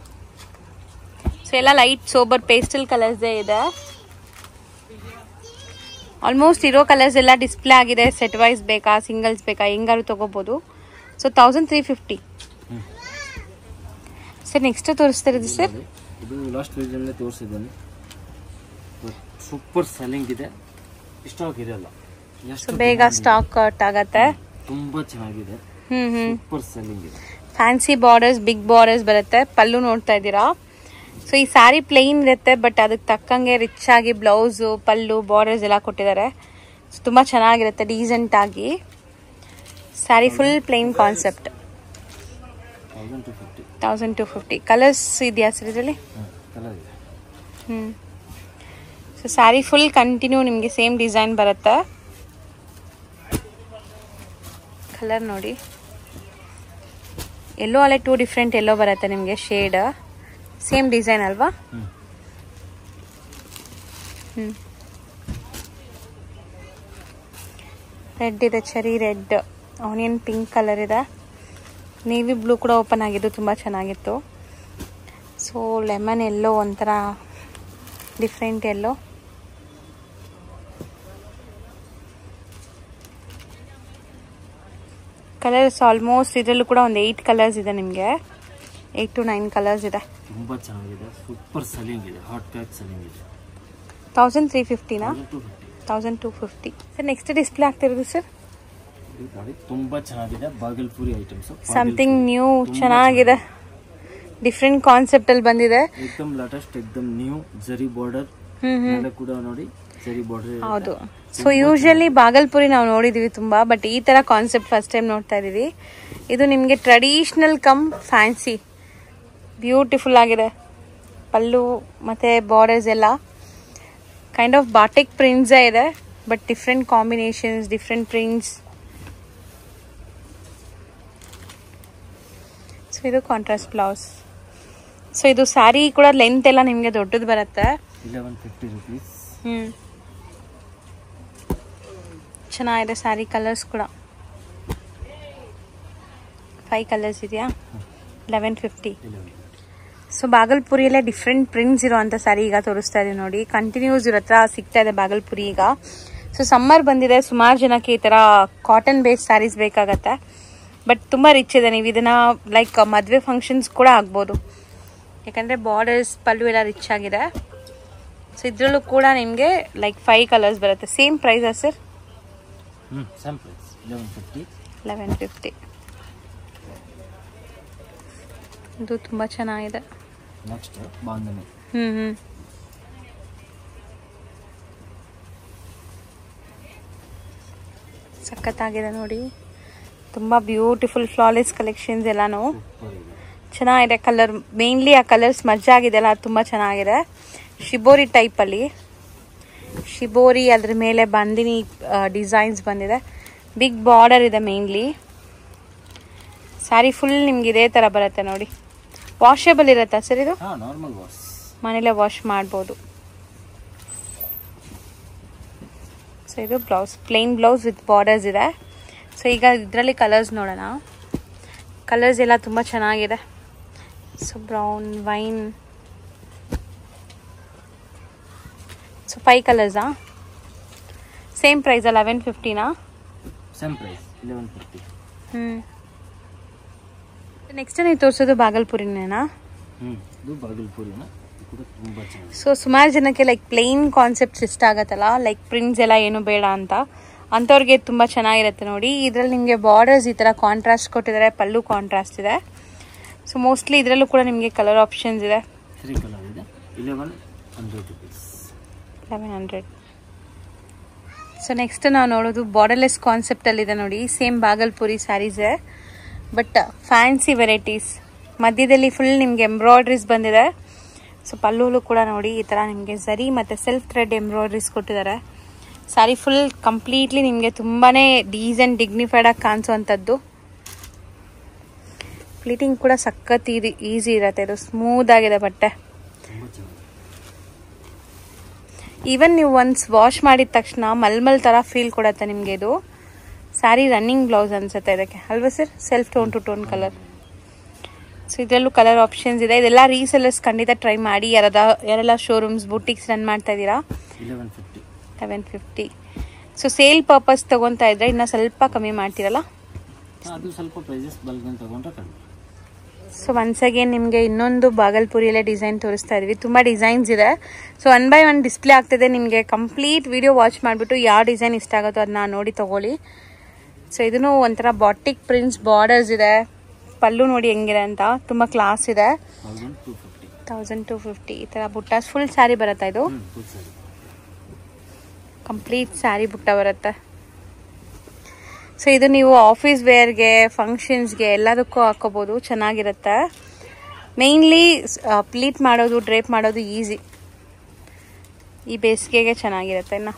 ಸೊ ಎಲ್ಲ ಲೈಟ್ ಸೋಬರ್ ಪೇಸ್ಟಲ್ ಕಲರ್ಸೇ ಇದೆ ಆಲ್ಮೋಸ್ಟ್ ಇರೋ ಕಲರ್ಸ್ ಎಲ್ಲ ಡಿಸ್ಪ್ಲೇ ಆಗಿದೆ ಸೆಟ್ ವೈಸ್ ಬೇಕಾ ಸಿಂಗಲ್ಸ್ ಬೇಕಾ ಹೆಂಗಾರು ತೊಗೋಬೋದು ಸೊ ತೌಸಂಡ್ ತ್ರೀ ಫಿಫ್ಟಿ ಹ್ಞೂ ಸರ್ ನೆಕ್ಸ್ಟ್ ತೋರಿಸ್ತಿರೋದು ಸರ್ ನೋಡಿ, ಇದು ಲಾಸ್ಟ್ ಪೇಜಲ್ಲೇ ತೋರಿಸಿದ್ದೀನಿ ಸೂಪರ್ ಸೆಲ್ಲಿಂಗ್ ಇದೆ ಸ್ಟಾಕ್ ಇರಲ್ಲ ಸೊ ಎಷ್ಟು ಬೇಗ demand ಇದೆ. ಸ್ಟಾಕ್ ಕಟ್ ಆಗತ್ತೆ ತುಂಬ ಚೆನ್ನಾಗಿದೆ ಹ್ಞೂ ಹ್ಞೂ ಸೂಪರ್ ಸೆಲ್ಲಿಂಗ್ ಇದೆ ಫ್ಯಾನ್ಸಿ ಬಾರ್ಡರ್ಸ್ ಬಿಗ್ ಬಾರ್ಡರ್ಸ್ ಬರುತ್ತೆ ಪಲ್ಲು ನೋಡ್ತಾ ಇದ್ದೀರಾ ಸೊ ಈ ಸ್ಯಾರಿ ಪ್ಲೈನ್ ಇರುತ್ತೆ ಬಟ್ ಅದಕ್ಕೆ ತಕ್ಕಂಗೆ ರಿಚ್ ಆಗಿ ಬ್ಲೌಸು ಪಲ್ಲು ಬಾರ್ಡರ್ಸ್ ಎಲ್ಲ ಕೊಟ್ಟಿದ್ದಾರೆ ಸೊ ತುಂಬ ಚೆನ್ನಾಗಿರುತ್ತೆ ಡೀಸೆಂಟ್ ಆಗಿ sari full plain concept thousand two fifty thousand two fifty colours ಇದೆಯಾ ಸರ್ ಇದರಲ್ಲಿ ಹ್ಞೂ ಕಲರ್ ಇದೆ ಹ್ಞೂ ಸೊ ಸ್ಯಾರಿ ಫುಲ್ ಕಂಟಿನ್ಯೂ ನಿಮಗೆ ಸೇಮ್ ಡಿಸೈನ್ ಬರುತ್ತೆ ಕಲರ್ ನೋಡಿ ಎಲ್ಲೋ ಅಲ್ಲೇ ಟೂ ಡಿಫ್ರೆಂಟ್ ಎಲ್ಲೋ ಬರುತ್ತೆ ನಿಮಗೆ ಶೇಡ್ ಸೇಮ್ ಡಿಸೈನ್ ಅಲ್ವಾ ಹ್ಞೂ ಹ್ಞೂ ರೆಡ್ ಇದೆ cherry red onion pink colour ಇದೆ ನೇವಿ ಬ್ಲೂ ಕೂಡ ಓಪನ್ ಆಗಿದ್ದು ತುಂಬ ಚೆನ್ನಾಗಿತ್ತು ಸೊ ಲೆಮನ್ ಎಲ್ಲೋ ಒಂಥರ ಡಿಫ್ರೆಂಟ್ ಎಲ್ಲೋ ಕಲರ್ಸ್ ಆಲ್ಮೋಸ್ಟ್ ಇದರಲ್ಲೂ ಕೂಡ ಒಂದು ಏಯ್ಟ್ ಕಲರ್ಸ್ ಇದೆ ನಿಮಗೆ ಏಯ್ಟ್ ಟು ನೈನ್ ಕಲರ್ಸ್ ಇದೆ ತುಂಬ ಚೆನ್ನಾಗಿದೆ ಸೂಪರ್ ಸೆಲ್ಲಿಂಗ್ ಇದೆ ಹಾಟ್ ಪ್ಯಾಕ್ ಸೆಲ್ಲಿಂಗ್ ಇದೆ ತೌಸಂಡ್ ತ್ರೀ ಫಿಫ್ಟಿನಾ thousand two fifty thousand two fifty sir next display ಆಗ್ತಿರೋದು ಸರ್ ಇದು ನೋಡಿ ತುಂಬ ಚೆನ್ನಾಗಿದೆ ಬಾಗಲ್ಪುರಿ ಐಟಮ್ಸ್ ಸಮಥಿಂಗ್ ನ್ಯೂ ಚೆನ್ನಾಗಿದೆ ಡಿಫ್ರೆಂಟ್ ಕಾನ್ಸೆಪ್ಟ್ ಅಲ್ಲಿ ಬಂದಿದೆ ಏಕದಮ್ ಲೇಟೆಸ್ಟ್ ಏಕದಮ್ ನ್ಯೂ ಜರಿ ಬಾರ್ಡರ್ ಹ್ಮ್ ಹ್ಮ್ ಮೇಲೆ ಕೂಡ ನೋಡಿ ಜರಿ ಬಾರ್ಡರ್ ಹೌದು ಸೊ ಯೂಶಲಿ ಬಾಗಲ್ಪುರಿ ನಾವು ನೋಡಿದೀವಿ ತುಂಬಾ ಬಟ್ ಈ ತರ ಕಾನ್ಸೆಪ್ಟ್ ಫಸ್ಟ್ ಟೈಮ್ ನೋಡ್ತಾ ಇದೀವಿ ಇದು ನಿಮಗೆ ಟ್ರೆಡಿಷನಲ್ ಕಮ್ ಫ್ಯಾನ್ಸಿ ಬ್ಯೂಟಿಫುಲ್ ಆಗಿದೆ ಪಲ್ಲು ಮತ್ತೆ ಬಾರ್ಡರ್ಸ್ ಎಲ್ಲ ಕೈಂಡ್ ಆಫ್ ಬಾಟಿಕ್ ಪ್ರಿಂಟ್ಸೇ ಇದೆ but different combinations different prints so ಇದು ಕಾಂಟ್ರಾಸ್ಟ್ ಬ್ಲೌಸ್ ಸೊ ಇದು ಸ್ಯಾರಿ ಕೂಡ ಲೆಂತ್ ಎಲ್ಲ ನಿಮಗೆ ದೊಡ್ಡದು ಬರುತ್ತೆ ಇಲೆವೆನ್ ಫಿಫ್ಟಿ ರುಪೀಸ್ ಹ್ಮ್ ಚೆನ್ನಾಗಿದೆ ಸ್ಯಾರಿ ಕಲರ್ಸ್ ಕೂಡ ಫೈವ್ ಕಲರ್ಸ್ ಇದೆಯಾ ಲೆವೆನ್ ಫಿಫ್ಟಿ ಇಲೆವೆನ್ ಸೊ ಬಾಗಲ್ಪುರಿಯಲ್ಲೇ ಡಿಫ್ರೆಂಟ್ ಪ್ರಿಂಟ್ಸ್ ಇರುವಂಥ ಸ್ಯಾರಿ ಈಗ ತೋರಿಸ್ತಾ ಇದೀವಿ ನೋಡಿ ಕಂಟಿನ್ಯೂಸ್ ಇರೋ ಹತ್ರ ಸಿಗ್ತಾ ಇದೆ ಬಾಗಲ್ಪುರಿ ಈಗ ಸೊ ಸಮ್ಮರ್ ಬಂದಿದೆ ಸುಮಾರು ಜನಕ್ಕೆ ಈ ಥರ ಕಾಟನ್ ಬೇಸ್ಡ್ ಸ್ಯಾರೀಸ್ ಬೇಕಾಗತ್ತೆ ಬಟ್ ತುಂಬ ರಿಚ್ ಇದೆ ನೀವು ಇದನ್ನ ಲೈಕ್ ಮದುವೆ ಫಂಕ್ಷನ್ಸ್ ಕೂಡ ಆಗ್ಬೋದು ಯಾಕಂದರೆ ಬಾರ್ಡರ್ಸ್ ಪಲ್ಲು ಎಲ್ಲ ರಿಚ್ ಆಗಿದೆ ಸೊ ಇದರಲ್ಲೂ ಕೂಡ ನಿಮಗೆ ಲೈಕ್ ಫೈವ್ ಕಲರ್ಸ್ ಬರುತ್ತೆ ಸೇಮ್ ಪ್ರೈಸಾ ಸರ್ ಹ್ಞೂ same price eleven fifty eleven fifty ಇದು ತುಂಬ ಚೆನ್ನಾಗಿದೆ ನೆಕ್ಸ್ಟ್ ಬಾಂಧನಿ ಹ್ಞೂ ಹ್ಞೂ ಸಖತ್ತಾಗಿದೆ ನೋಡಿ ತುಂಬ ಬ್ಯೂಟಿಫುಲ್ ಫ್ಲಾಲೆಸ್ ಕಲೆಕ್ಷನ್ಸ್ ಎಲ್ಲಾನು ಸೂಪರ್ ಇದೆ ಚೆನ್ನಾಗಿದೆ ಕಲರ್ ಮೇನ್ಲಿ ಆ ಕಲರ್ಸ್ ಮಜ್ಜಾ ಆಗಿದೆಯಲ್ಲ ಅದು ತುಂಬ ಚೆನ್ನಾಗಿದೆ ಶಿಬೋರಿ ಟೈಪಲ್ಲಿ ಶಿಬೋರಿ ಅದ್ರ ಮೇಲೆ ಬಂದಿನಿ ಡಿಸೈನ್ಸ್ ಬಂದಿದೆ ಬಿಗ್ ಬಾರ್ಡರ್ ಇದೆ ಮೇನ್ಲಿ ಸ್ಯಾರಿ ಫುಲ್ ನಿಮ್ಗೆ ಇದೇ ಥರ ಬರುತ್ತೆ ನೋಡಿ ವಾಷೇಬಲ್ ಇರುತ್ತಾ ಸರ್ ಇದು ಹಾಂ ನಾರ್ಮಲ್ ವಾಶ್ ಮನೇಲೆ ವಾಶ್ ಮಾಡ್ಬೋದು ಸೊ ಇದು blouse plain blouse with borders ಇದೆ ಸೊ ಈಗ ಇದರಲ್ಲಿ ಕಲರ್ಸ್ ನೋಡೋಣ ಕಲರ್ಸ್ ಎಲ್ಲ ತುಂಬ ಚೆನ್ನಾಗಿದೆ so brown wine so five ಕಲರ್ಸಾ ಸೇಮ್ ಪ್ರೈಸಾ ಲೆವೆನ್ ಫಿಫ್ಟಿನಾ ಸೇಮ್ ಪ್ರೈಸ್ ಇಲೆವೆನ್ ಫಿಫ್ಟಿ ಹ್ಞೂ ನೆಕ್ಸ್ಟ್ ನೀವು ತೋರಿಸೋದು ಬಾಗಲ್ಪುರಿನೇನಾ ಹ್ಞೂ ಇದು ಬಾಗಲ್ಪುರಿನ ಇದು ಕೂಡ ತುಂಬ ಚೆನ್ನಾಗಿದೆ ಸೊ ಸುಮಾರು ಜನಕ್ಕೆ ಲೈಕ್ ಪ್ಲೇನ್ ಕಾನ್ಸೆಪ್ಟ್ಸ್ ಇಷ್ಟ ಆಗತ್ತಲ್ಲ ಲೈಕ್ ಪ್ರಿಂಟ್ಸ್ ಎಲ್ಲ ಏನು ಬೇಡ ಅಂತ ಅಂಥವ್ರಿಗೆ ತುಂಬ ಚೆನ್ನಾಗಿರುತ್ತೆ ನೋಡಿ ಇದರಲ್ಲಿ ನಿಮಗೆ ಬಾರ್ಡರ್ಸ್ ಈ ಥರ ಕಾಂಟ್ರಾಸ್ಟ್ ಕೊಟ್ಟಿದ್ದಾರೆ ಪಲ್ಲು ಕಾಂಟ್ರಾಸ್ಟ್ ಇದೆ ಸೊ ಮೋಸ್ಟ್ಲಿ ಇದರಲ್ಲೂ ಕೂಡ ನಿಮಗೆ ಕಲರ್ ಆಪ್ಷನ್ಸ್ ಇದೆ ತ್ರೀ ಕಲರ್ ಇದೆ eleven hundred rupees eleven hundred so next ನಾವು ನೋಡೋದು ಬಾರ್ಡರ್ಲೆಸ್ ಕಾನ್ಸೆಪ್ಟಲ್ಲಿದೆ ನೋಡಿ ಸೇಮ್ ಬಾಗಲ್ಪುರಿ ಸ್ಯಾರೀಸೇ ಬಟ್ ಫ್ಯಾನ್ಸಿ ವೆರೈಟೀಸ್ ಮಧ್ಯದಲ್ಲಿ ಫುಲ್ ನಿಮಗೆ ಎಂಬ್ರಾಯ್ಡ್ರೀಸ್ ಬಂದಿದೆ ಸೊ ಪಲ್ಲುಲು ಕೂಡ ನೋಡಿ ಈ ಥರ ನಿಮಗೆ ಸರಿ ಮತ್ತು ಸೆಲ್ಫ್ ಥ್ರೆಡ್ ಎಂಬ್ರಾಯ್ಡ್ರೀಸ್ ಕೊಟ್ಟಿದ್ದಾರೆ ಸ್ಯಾರಿ ಫುಲ್ ಕಂಪ್ಲೀಟ್ಲಿ ನಿಮಗೆ ತುಂಬಾ ಡೀಸೆಂಟ್ ಡಿಗ್ನಿಫೈಡಾಗಿ ಕಾಣಿಸುವಂಥದ್ದು ಪ್ಲೀಟಿಂಗ್ ಕೂಡ ಸಖತ್ ಈಸಿ ಈಸಿ ಇರುತ್ತೆ ಇದು ಸ್ಮೂತ್ ಆಗಿದೆ ಬಟ್ಟೆ ತುಂಬ ಚೆನ್ನಾಗಿದೆ ಈವನ್ ನೀವು ಒನ್ಸ್ ವಾಶ್ ಮಾಡಿದ ತಕ್ಷಣ ಮಲ್ಮಲ್ ಥರ ಫೀಲ್ ಕೊಡುತ್ತೆ ನಿಮಗೆ ಇದು ಸ್ಯಾರಿ ರನ್ನಿಂಗ್ ಬ್ಲೌಸ್ ಅನ್ಸುತ್ತೆ ಇದಕ್ಕೆ ಅಲ್ವಾ sir self tone to tone colour so ಇದರಲ್ಲೂ ಕಲರ್ ಆಪ್ಷನ್ಸ್ ಇದೆ ಇದೆಲ್ಲ ರೀಸೆಲ್ಲರ್ಸ್ ಖಂಡಿತ ಟ್ರೈ ಮಾಡಿ ಯಾರದ ಯಾರೆಲ್ಲ ಶೋರೂಮ್ಸ್ ಬುಟಿಕ್ಸ್ ರನ್ ಮಾಡ್ತಾ ಇದ್ದೀರಾ eleven fifty eleven fifty so sale purpose ತೊಗೊತಾ ಇದ್ರೆ ಇನ್ನೂ ಸ್ವಲ್ಪ ಕಮ್ಮಿ ಮಾಡ್ತೀರಲ್ಲ ಅದು ಸ್ವಲ್ಪ ಪ್ರೈಸಸ್ ಬಲ್ಗನ್ ತಗೊಂಡ್ರೆ ಕಡಿಮೆ ಸೊ ಒನ್ಸ್ ಅಗೇನ್ ನಿಮಗೆ ಇನ್ನೊಂದು ಬಾಗಲ್ಪುರಿಯಲ್ಲೇ ಡಿಸೈನ್ ತೋರಿಸ್ತಾ ಇದ್ವಿ ತುಂಬ ಡಿಸೈನ್ಸ್ ಇದೆ so one by one display ಆಗ್ತಿದೆ ನಿಮಗೆ ಕಂಪ್ಲೀಟ್ ವಿಡಿಯೋ ವಾಚ್ ಮಾಡಿಬಿಟ್ಟು ಯಾವ ಡಿಸೈನ್ ಇಷ್ಟ ಆಗುತ್ತೋ ಅದನ್ನ ನೋಡಿ ತಗೊಳ್ಳಿ ಸೊ ಇದನ್ನು ಒಂಥರ ಬಾಟಿಕ್ ಪ್ರಿಂಟ್ಸ್ ಬಾರ್ಡರ್ಸ್ ಇದೆ ಪಲ್ಲು ನೋಡಿ ಹೆಂಗಿದೆ ಅಂತ ತುಂಬ ಕ್ಲಾಸ್ ಇದೆ thousand two fifty thousand two fifty ಈ ಥರ ಬುಟ್ಟಾಸ್ ಫುಲ್ ಸ್ಯಾರಿ ಬರುತ್ತಾ ಇದು ಹ್ಞೂ ಫುಲ್ ಸರಿ ಕಂಪ್ಲೀಟ್ ಸ್ಯಾರಿ ಬುಟ್ಟ ಬರುತ್ತೆ ಸೊ ಇದು ನೀವು ಆಫೀಸ್ ವೇರ್ಗೆ ಫಂಕ್ಷನ್ಸ್ಗೆ ಎಲ್ಲದಕ್ಕೂ ಹಾಕೋಬೋದು ಚೆನ್ನಾಗಿರುತ್ತೆ ಮೇಯ್ನ್ಲಿ ಪ್ಲೀಟ್ ಮಾಡೋದು ಡ್ರೇಪ್ ಮಾಡೋದು ಈಸಿ ಈ ಬೇಸಿಗೆಗೆ ಚೆನ್ನಾಗಿರುತ್ತೆ ಇನ್ನು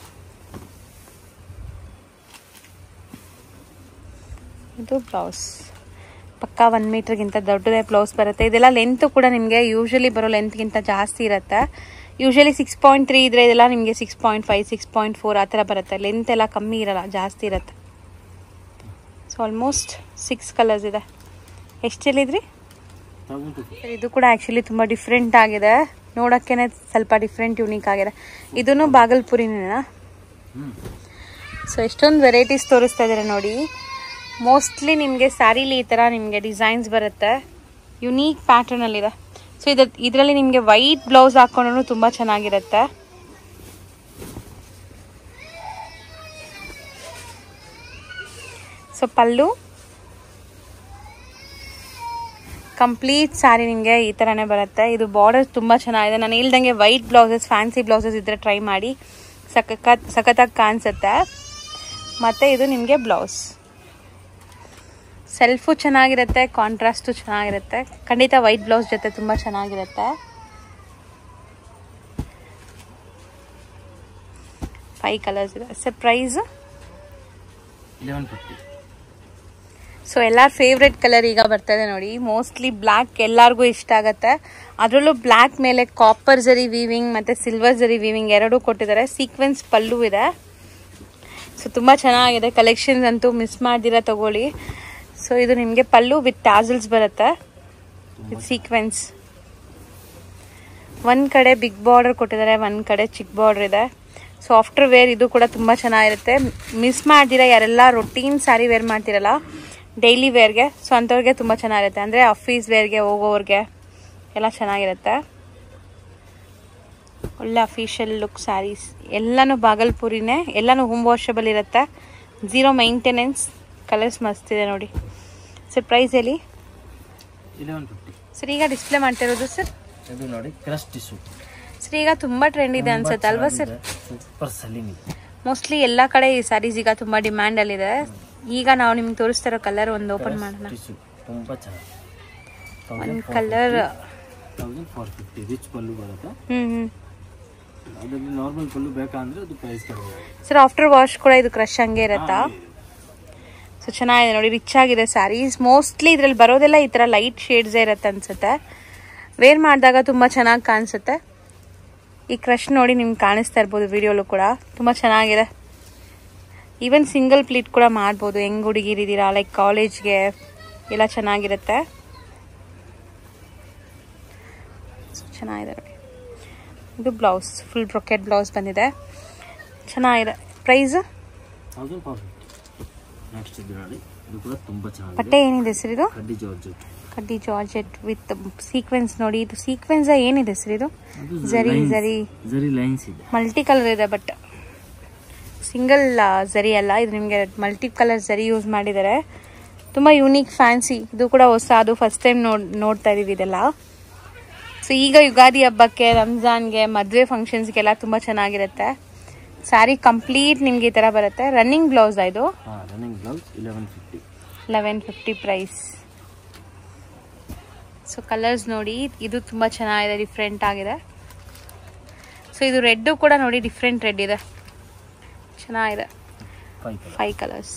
ಇದು ಬ್ಲೌಸ್ ಪಕ್ಕಾ ಒನ್ ಮೀಟ್ರ್ಗಿಂತ ದೊಡ್ಡದೇ ಬ್ಲೌಸ್ ಬರುತ್ತೆ ಇದೆಲ್ಲ ಲೆಂತ್ ಕೂಡ ನಿಮಗೆ ಯೂಶಲಿ ಬರೋ ಲೆಂತ್ಗಿಂತ ಜಾಸ್ತಿ ಇರುತ್ತೆ ಯೂಶಲಿ ಸಿಕ್ಸ್ ಪಾಯಿಂಟ್ ತ್ರೀ ಇದ್ರೆ ಇದೆಲ್ಲ ನಿಮಗೆ six point five six point four ಆ ಥರ ಬರುತ್ತೆ ಲೆಂತ್ ಎಲ್ಲ ಕಮ್ಮಿ ಇರಲ್ಲ ಜಾಸ್ತಿ ಇರುತ್ತೆ ಸೊ ಆಲ್ಮೋಸ್ಟ್ ಸಿಕ್ಸ್ ಕಲರ್ಸ್ ಇದೆ ಎಷ್ಟು ಹೇಳಿದ್ರಿ ತೌಸಂಡ್ ಟೂ ಫಿಫ್ಟಿ ಸರ್ ಇದು ಕೂಡ ಆ್ಯಕ್ಚುಲಿ ತುಂಬ ಡಿಫ್ರೆಂಟ್ ಆಗಿದೆ ನೋಡೋಕ್ಕೇ ಸ್ವಲ್ಪ ಡಿಫ್ರೆಂಟ್ ಯುನೀಕ್ ಆಗಿದೆ ಇದನ್ನು ಬಾಗಲ್ಪುರಿನೇನಾ ಹ್ಞೂ ಸೊ ಎಷ್ಟೊಂದು ವೆರೈಟೀಸ್ ತೋರಿಸ್ತಾ ಇದ್ದಾರೆ ನೋಡಿ ಮೋಸ್ಟ್ಲಿ ನಿಮಗೆ ಸ್ಯಾರಿಲಿ ಈ ಥರ ನಿಮಗೆ ಡಿಸೈನ್ಸ್ ಬರುತ್ತೆ ಯುನೀಕ್ ಪ್ಯಾಟರ್ನಲ್ಲಿದೆ ಸೊ ಇದು ಇದರಲ್ಲಿ ನಿಮಗೆ ವೈಟ್ ಬ್ಲೌಸ್ ಹಾಕೊಂಡ್ರು ತುಂಬ ಚೆನ್ನಾಗಿರುತ್ತೆ ಸೊ ಪಲ್ಲು ಕಂಪ್ಲೀಟ್ ಸ್ಯಾರಿ ನಿಮಗೆ ಈ ಥರನೇ ಬರುತ್ತೆ ಇದು ಬಾರ್ಡರ್ ತುಂಬ ಚೆನ್ನಾಗಿದೆ ನಾನು ಹೇಳ್ದಂಗೆ ವೈಟ್ ಬ್ಲೌಸಸ್ ಫ್ಯಾನ್ಸಿ ಬ್ಲೌಸಸ್ ಇದ್ದರೆ ಟ್ರೈ ಮಾಡಿ ಸಖತ್ ಸಖತ್ತಾಗಿ ಕಾಣಿಸುತ್ತೆ ಮತ್ತು ಇದು ನಿಮಗೆ ಬ್ಲೌಸ್ ಸೆಲ್ಫು ಚೆನ್ನಾಗಿರುತ್ತೆ ಕಾಂಟ್ರಾಸ್ಟು ಚೆನ್ನಾಗಿರುತ್ತೆ ಖಂಡಿತ ವೈಟ್ ಬ್ಲೌಸ್ ಜೊತೆ ತುಂಬ ಚೆನ್ನಾಗಿರುತ್ತೆ ಫೈವ್ ಕಲರ್ಸ್ ಇದೆ sir price eleven fifty so ಎಲ್ಲರ ಫೇವ್ರೆಟ್ ಕಲರ್ ಈಗ ಬರ್ತದೆ ನೋಡಿ ಮೋಸ್ಟ್ಲಿ ಬ್ಲ್ಯಾಕ್ ಎಲ್ಲರಿಗೂ ಇಷ್ಟ ಆಗುತ್ತೆ ಅದರಲ್ಲೂ ಬ್ಲ್ಯಾಕ್ ಮೇಲೆ ಕಾಪರ್ ಜರಿ ವೀವಿಂಗ್ ಮತ್ತು ಸಿಲ್ವರ್ ಜರಿ ವೀವಿಂಗ್ ಎರಡೂ ಕೊಟ್ಟಿದ್ದಾರೆ ಸೀಕ್ವೆನ್ಸ್ ಪಲ್ಲು ಇದೆ ಸೊ ತುಂಬ ಚೆನ್ನಾಗಿದೆ ಕಲೆಕ್ಷನ್ಸ್ ಅಂತೂ ಮಿಸ್ ಮಾಡ್ದಿರ ತಗೊಳ್ಳಿ ಸೊ ಇದು ನಿಮಗೆ ಪಲ್ಲು ವಿತ್ ಟ್ಯಾಸಲ್ಸ್ ಬರುತ್ತೆ ವಿತ್ ಸೀಕ್ವೆನ್ಸ್ ಒಂದು ಕಡೆ ಬಿಗ್ ಬಾರ್ಡರ್ ಕೊಟ್ಟಿದ್ದಾರೆ ಒಂದು ಕಡೆ ಚಿಕ್ಕ ಬಾರ್ಡರ್ ಇದೆ ಸೊ ಆಫ್ಟರ್ ವೇರ್ ಇದು ಕೂಡ ತುಂಬ ಚೆನ್ನಾಗಿರುತ್ತೆ ಮಿಸ್ ಮಾಡ್ದಿರ ಯಾರೆಲ್ಲ ರೊಟೀನ್ ಸ್ಯಾರಿ ವೇರ್ ಮಾಡ್ತಿರಲ್ಲ ಡೈಲಿ ವೇರ್ಗೆ ಸೊ ಅಂಥವ್ರಿಗೆ ತುಂಬ ಚೆನ್ನಾಗಿರುತ್ತೆ ಅಂದರೆ ಆಫೀಸ್ ವೇರ್ಗೆ ಹೋಗೋವ್ರಿಗೆ ಎಲ್ಲ ಚೆನ್ನಾಗಿರುತ್ತೆ ಒಳ್ಳೆ ಅಫಿಷಿಯಲ್ ಲುಕ್ ಸ್ಯಾರೀಸ್ ಎಲ್ಲನೂ ಬಾಗಲ್ಪುರಿನೇ ಎಲ್ಲನೂ ಹೋಮ್ ವಾಷಬಲ್ ಇರುತ್ತೆ ಝೀರೋ ಮೈಂಟೆನೆನ್ಸ್ ಕಲರ್ಸ್ ಮಸ್ತ್ ಇದೆ ನೋಡಿ ಸರ್ ಪ್ರೈಸ್ ಹೇಳಿ ಇಲೆವೆನ್ ಫಿಫ್ಟಿ ಸರ್ ಈಗ ಡಿಸ್ಪ್ಲೇ ಮಾಡ್ತಿರೋದು ಸರ್ ಇದು ನೋಡಿ ಕ್ರಸ್ಟ್ ಟಿಶ್ಯೂ ಸರ್ ಈಗ ತುಂಬ ಟ್ರೆಂಡ್ ಇದೆ ಅನ್ಸುತ್ತೆ ಅಲ್ವಾ ಸರ್ ಸೂಪರ್ ಸೆಲ್ಲಿಂಗ್ ಇದೆ ಮೋಸ್ಟ್ಲಿ ಎಲ್ಲ ಕಡೆ ಈ ಸ್ಯಾರೀಸ್ ಈಗ ತುಂಬ ಡಿಮ್ಯಾಂಡಲ್ಲಿದೆ ಈಗ ನಾವು ನಿಮ್ಗೆ ತೋರಿಸ್ತಿರೋ ಕಲರ್ ಒಂದು ಓಪನ್ ಮಾಡೋಣ ಟಿಶ್ಯೂ ತುಂಬ ಚೆನ್ನಾಗಿ ಒಂದು colour thousand four fifty rich ಪಲ್ಲು ಬರುತ್ತೆ ಹ್ಞೂ ಹ್ಞೂ ಅದರಲ್ಲಿ ನಾರ್ಮಲ್ ಪಲ್ಲು ಬೇಕಂದ್ರೆ ಅದು ಪ್ರೈಸ್ ಕಡಿಮೆ ಆಗುತ್ತೆ. ಸರ್ ಆಫ್ಟರ್ ವಾಶ್ ಕೂಡ ಇದು ಕ್ರಶ್ ಹಂಗೆ ಇರುತ್ತಾ ಸೊ ಚೆನ್ನಾಗಿದೆ ನೋಡಿ ರಿಚ್ ಆಗಿದೆ ಸ್ಯಾರೀಸ್ ಮೋಸ್ಟ್ಲಿ ಇದ್ರಲ್ಲಿ ಬರೋದೆಲ್ಲ ಈ ಥರ ಲೈಟ್ ಶೇಡ್ಸೇ ಇರುತ್ತೆ ಅನ್ಸುತ್ತೆ ವೇರ್ ಮಾಡಿದಾಗ ತುಂಬ ಚೆನ್ನಾಗಿ ಕಾಣಿಸುತ್ತೆ ಈ ಕ್ರಶ್ ನೋಡಿ ನಿಮ್ಗೆ ಕಾಣಿಸ್ತಾ ಇರ್ಬೋದು ವಿಡಿಯೋಲು ಕೂಡ ತುಂಬ ಚೆನ್ನಾಗಿದೆ ಈವನ್ ಸಿಂಗಲ್ ಪ್ಲೀಟ್ ಕೂಡ ಮಾಡ್ಬೋದು ಹೆಂಗ್ ಹುಡುಗಿರಿದ್ದೀರಾ ಲೈಕ್ ಕಾಲೇಜ್ಗೆ ಎಲ್ಲ ಚೆನ್ನಾಗಿರುತ್ತೆ So, ಚೆನ್ನಾಗಿದೆ ನೋಡಿ ಇದು ಬ್ಲೌಸ್ ಫುಲ್ ಬ್ರೊಕೆಟ್ ಬ್ಲೌಸ್ ಬಂದಿದೆ ಚೆನ್ನಾಗಿದೆ price thousand four fifty next ಇದು ನೋಡಿ ಇದು ಕೂಡ ತುಂಬ ಬಟ್ಟೆ ಚೆನ್ನಾಗಿದೆ ಏನಿದೆ ಸರ್ ಇದು ಕಡ್ಡಿ ಜಾರ್ಜೆಟ್ ಕಡ್ಡಿ ಜಾರ್ಜೆಟ್ ವಿತ್ ಸೀಕ್ವೆನ್ಸ್ ನೋಡಿ ಇದು ಸೀಕ್ವೆನ್ಸ್ ಏನಿದೆ ಸರ್ ಇದು ಅದು ಜರಿ lines- ಜರಿ ಜರಿ ಲೈನ್ಸ್ ಇದೆ ಮಲ್ಟಿ ಕಲರ್ ಇದೆ ಬಟ್ ಸಿಂಗಲ್ ಜರಿ ಅಲ್ಲ ಇದು ನಿಮಗೆ ಮಲ್ಟಿ ಕಲರ್ ಜರಿ ಯೂಸ್ ಮಾಡಿದ್ದಾರೆ ತುಂಬ ಯೂನಿಕ್ ಫ್ಯಾನ್ಸಿ ಇದು ಕೂಡ ಹೊಸ ಅದು ಫಸ್ಟ್ ಟೈಮ್ ನೋಡ್ ನೋಡ್ತಾ ಇದೀವಿ ಇದೆಲ್ಲ ಸೊ ಈಗ ಯುಗಾದಿ ಹಬ್ಬಕ್ಕೆ ರಂಜಾನ್ಗೆ ಮದುವೆ ಫಂಕ್ಷನ್ಸ್ಗೆಲ್ಲ ತುಂಬ ಚೆನ್ನಾಗಿರುತ್ತೆ ಸ್ಯಾರಿ ಕಂಪ್ಲೀಟ್ ನಿಮ್ಗೆ ಈ ಥರ ಬರುತ್ತೆ ರನ್ನಿಂಗ್ ಬ್ಲೌಸ್ ಇದು ಹಾಂ running blouse eleven fifty eleven fifty price so colours ನೋಡಿ ಇದು ತುಂಬ ಚೆನ್ನಾಗಿದೆ ಡಿಫ್ರೆಂಟ್ ಆಗಿದೆ ಸೊ ಇದು ರೆಡ್ಡು ಕೂಡ ನೋಡಿ ಡಿಫ್ರೆಂಟ್ ರೆಡ್ ಇದೆ ಚೆನ್ನಾಗಿದೆ five colour five colours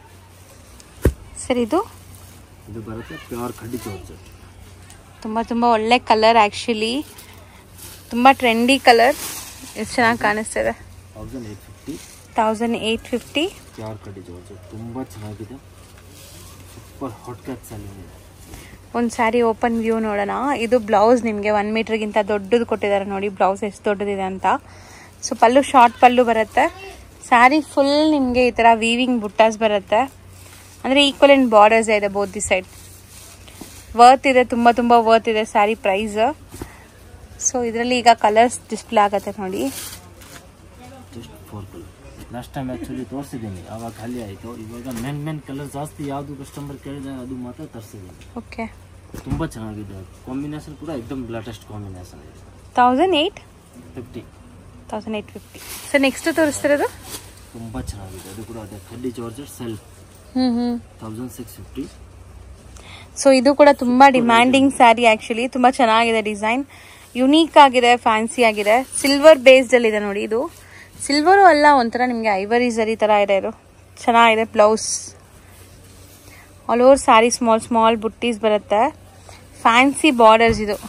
sir ಇದು ಇದು ಬರುತ್ತೆ ಪ್ಯೂರ್ ಕಡ್ಡಿ ಜಾರ್ಜೆಟ್ ತುಂಬ ತುಂಬ ಒಳ್ಳೆ ಕಲರ್ ಆ್ಯಕ್ಚುಲಿ ತುಂಬ ಟ್ರೆಂಡಿ ಕಲರ್ ಎಷ್ಟು ಚೆನ್ನಾಗಿ ಕಾಣಿಸ್ತಿದೆ thousand eight fifty thousand eight fifty pure ಕಡ್ಡಿ ಜಾರ್ಜೆಟ್ ತುಂಬ ಚೆನ್ನಾಗಿದೆ ಸೂಪರ್ ಹಾಟ್ ಕ್ಯಾಟ್ ಸ್ಯಾಲಿಂಗ್ ಇದೆ ಒಂದು ಸ್ಯಾರಿ ಓಪನ್ ವ್ಯೂ ನೋಡೋಣ ಇದು ಬ್ಲೌಸ್ ನಿಮಗೆ ಒನ್ ಮೀಟ್ರಿಗಿಂತ ದೊಡ್ಡದು ಕೊಟ್ಟಿದ್ದಾರೆ ನೋಡಿ ಬ್ಲೌಸ್ ಎಷ್ಟು ದೊಡ್ಡದಿದೆ ಅಂತ ಸೊ ಪಲ್ಲು ಶಾರ್ಟ್ ಪಲ್ಲು ಬರುತ್ತೆ ಸ್ಯಾರಿ ಫುಲ್ ನಿಮಗೆ ಈ ಥರ ವೀವಿಂಗ್ ಬುಟ್ಟಾಸ್ ಬರುತ್ತೆ ಅಂದರೆ ಈಕ್ವಲ್ ಆ್ಯಂಡ್ ಬಾರ್ಡರ್ಸ್ ಇದೆ ಬೋತ್ ದಿ ಸೈಡ್ ವರ್ತ್ ಇದೆ ತುಂಬ ತುಂಬ ವರ್ತ್ ಇದೆ ಸ್ಯಾರಿ ಪ್ರೈಸ್ ಸೊ ಇದರಲ್ಲಿ ಈಗ ಕಲರ್ಸ್ ಡಿಸ್ಪ್ಲೇ ಆಗುತ್ತೆ ನೋಡಿ just four colour last time actually ತೋರಿಸಿದ್ದೀನಿ ಆವಾಗ ಖಾಲಿ ಆಯಿತು ಇವಾಗ ಮೆನ್ ಮೆನ್ ಕಲರ್ ಜಾಸ್ತಿ ಯಾವುದು ಕಸ್ಟಮರ್ ಕೇಳಿದೆ ಅದು ಮಾತ್ರ ತರಿಸಿದ್ದೀನಿ ಓಕೆ ತುಂಬ ಚೆನ್ನಾಗಿದೆ ಕಾಂಬಿನೇಷನ್ ಕೂಡ ಎಕ್ದಮ್ ಲೇಟೆಸ್ಟ್ ಕಾಂಬಿನೇಷನ್ ಇದೆ thousand eight fifty thousand eight fifty sir next ತೋರಿಸ್ತಿರೋದು ತುಂಬ ಚೆನ್ನಾಗಿದೆ ಅದು ಕೂಡ ಅದೇ ಕಡ್ಡಿ ಜಾರ್ಜೆಟ್ ಸೆಲ್ಫ್ ಹ್ಞೂ ಹ್ಞೂ ತೌಸಂಡ್ ಸಿಕ್ಸ್ ಫಿಫ್ಟಿ ಸೊ ಇದು ಕೂಡ ತುಂಬಾ ಡಿಮ್ಯಾಂಡಿಂಗ್ ಸ್ಯಾರಿ ಆಕ್ಚುಲಿ ತುಂಬಾ ಚೆನ್ನಾಗಿದೆ ಡಿಸೈನ್ ಯುನೀಕ್ ಆಗಿದೆ ಫ್ಯಾನ್ಸಿ ಆಗಿದೆ ಸಿಲ್ವರ್ ಬೇಸ್ಡ್ ಅಲ್ಲಿ ಇದೆ ನೋಡಿ ಇದು ಸಿಲ್ವರು ಅಲ್ಲ ಒಂಥರ ನಿಮಗೆ ಐವರಿ ಜರಿ ತರ ಇದೆ ಇದು ಚೆನ್ನಾಗಿದೆ blouse all over sari small small buttis ಬರುತ್ತೆ ಫ್ಯಾನ್ಸಿ ಬಾರ್ಡರ್ಸ್ ಇದು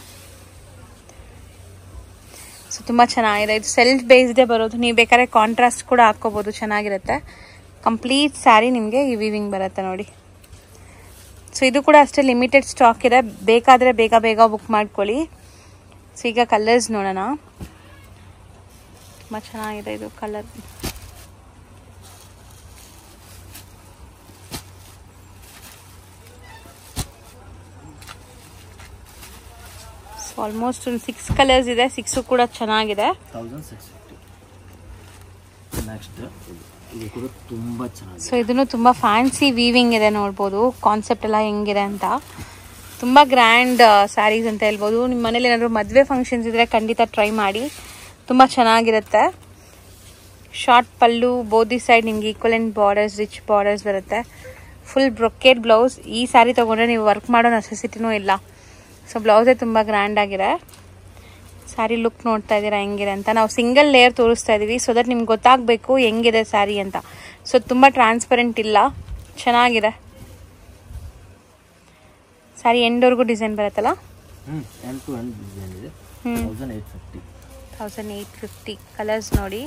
ಸೊ ತುಂಬ ಚೆನ್ನಾಗಿದೆ ಇದು ಸೆಲ್ಫ್ ಬೇಸ್ಡೇ ಬರೋದು ನೀವು ಬೇಕಾದ್ರೆ ಕಾಂಟ್ರಾಸ್ಟ್ ಕೂಡ ಹಾಕ್ಕೋಬೋದು ಚೆನ್ನಾಗಿರುತ್ತೆ ಕಂಪ್ಲೀಟ್ ಸ್ಯಾರಿ ನಿಮಗೆ ಈ ವಿವಿಂಗ್ ಬರುತ್ತೆ ನೋಡಿ ಸೊ ಇದು ಕೂಡ ಅಷ್ಟೇ ಲಿಮಿಟೆಡ್ ಸ್ಟಾಕ್ ಇದೆ ಬೇಕಾದರೆ ಬೇಗ ಬೇಗ ಬುಕ್ ಮಾಡ್ಕೊಳ್ಳಿ ಸೊ ಈಗ ಕಲರ್ಸ್ ನೋಡೋಣ ತುಂಬ ಚೆನ್ನಾಗಿದೆ ಇದು ಕಲರ್ ಸೊ ಆಲ್ಮೋಸ್ಟ್ ಒಂದು ಸಿಕ್ಸ್ ಕಲರ್ಸ್ ಇದೆ ಸಿಕ್ಸು ಕೂಡ ಚೆನ್ನಾಗಿದೆ ತೌಸಂಡ್ ಸಿಕ್ಸ್ ಫಿಫ್ಟಿ ನೆಕ್ಸ್ಟ್ ಇದು ಕೂಡ ತುಂಬ ಚೆನ್ನಾಗಿದೆ ಸೊ ಇದನ್ನು ತುಂಬ ಫ್ಯಾನ್ಸಿ ವೀವಿಂಗ್ ಇದೆ ನೋಡ್ಬೋದು ಕಾನ್ಸೆಪ್ಟ್ ಎಲ್ಲ ಹೆಂಗಿದೆ ಅಂತ ತುಂಬ ಗ್ರ್ಯಾಂಡ್ ಸ್ಯಾರೀಸ್ ಅಂತ ಹೇಳ್ಬೋದು ನಿಮ್ಮ ಮನೇಲಿ ಏನಾದರೂ ಮದುವೆ ಫಂಕ್ಷನ್ಸ್ ಇದ್ದರೆ ಖಂಡಿತ ಟ್ರೈ ಮಾಡಿ ತುಂಬ ಚೆನ್ನಾಗಿರುತ್ತೆ ಶಾರ್ಟ್ ಪಲ್ಲು ಬೋದಿ ಸೈಡ್ ನಿಮ್ಗೆ equal and borders rich borders ಬರುತ್ತೆ ಫುಲ್ ಬ್ರೊಕೇಟ್ ಬ್ಲೌಸ್ ಈ ಸ್ಯಾರಿ ತೊಗೊಂಡ್ರೆ ನೀವು ವರ್ಕ್ ಮಾಡೋ ನೆಸೆಸಿಟಿನೂ ಇಲ್ಲ ಸೊ ಬ್ಲೌಸೇ ತುಂಬ ಗ್ರ್ಯಾಂಡ್ ಆಗಿದೆ ಸ್ಯಾರಿ ಲುಕ್ ನೋಡ್ತಾ ಇದ್ದೀರಾ ಹೆಂಗಿದೆ ಅಂತ ನಾವು ಸಿಂಗಲ್ ಲೇಯರ್ ತೋರಿಸ್ತಾ ಇದೀವಿ ಸೊ ದಟ್ ನಿಮ್ಗೆ ಗೊತ್ತಾಗಬೇಕು ಹೆಂಗಿದೆ ಸ್ಯಾರಿ ಅಂತ ಸೊ ತುಂಬ ಟ್ರಾನ್ಸ್ಪರೆಂಟ್ ಇಲ್ಲ ಚೆನ್ನಾಗಿದೆ ಸ್ಯಾರಿ ಎಂಡ್ವರೆಗೂ ಡಿಸೈನ್ ಬರುತ್ತಲ್ಲ ಹ್ಞೂ ಎಂಡ್ ಟು ಎಂಡ್ ಡಿಸೈನ್ ಇದೆ hmm. Thousand eight fifty thousand eight fifty colours ನೋಡಿ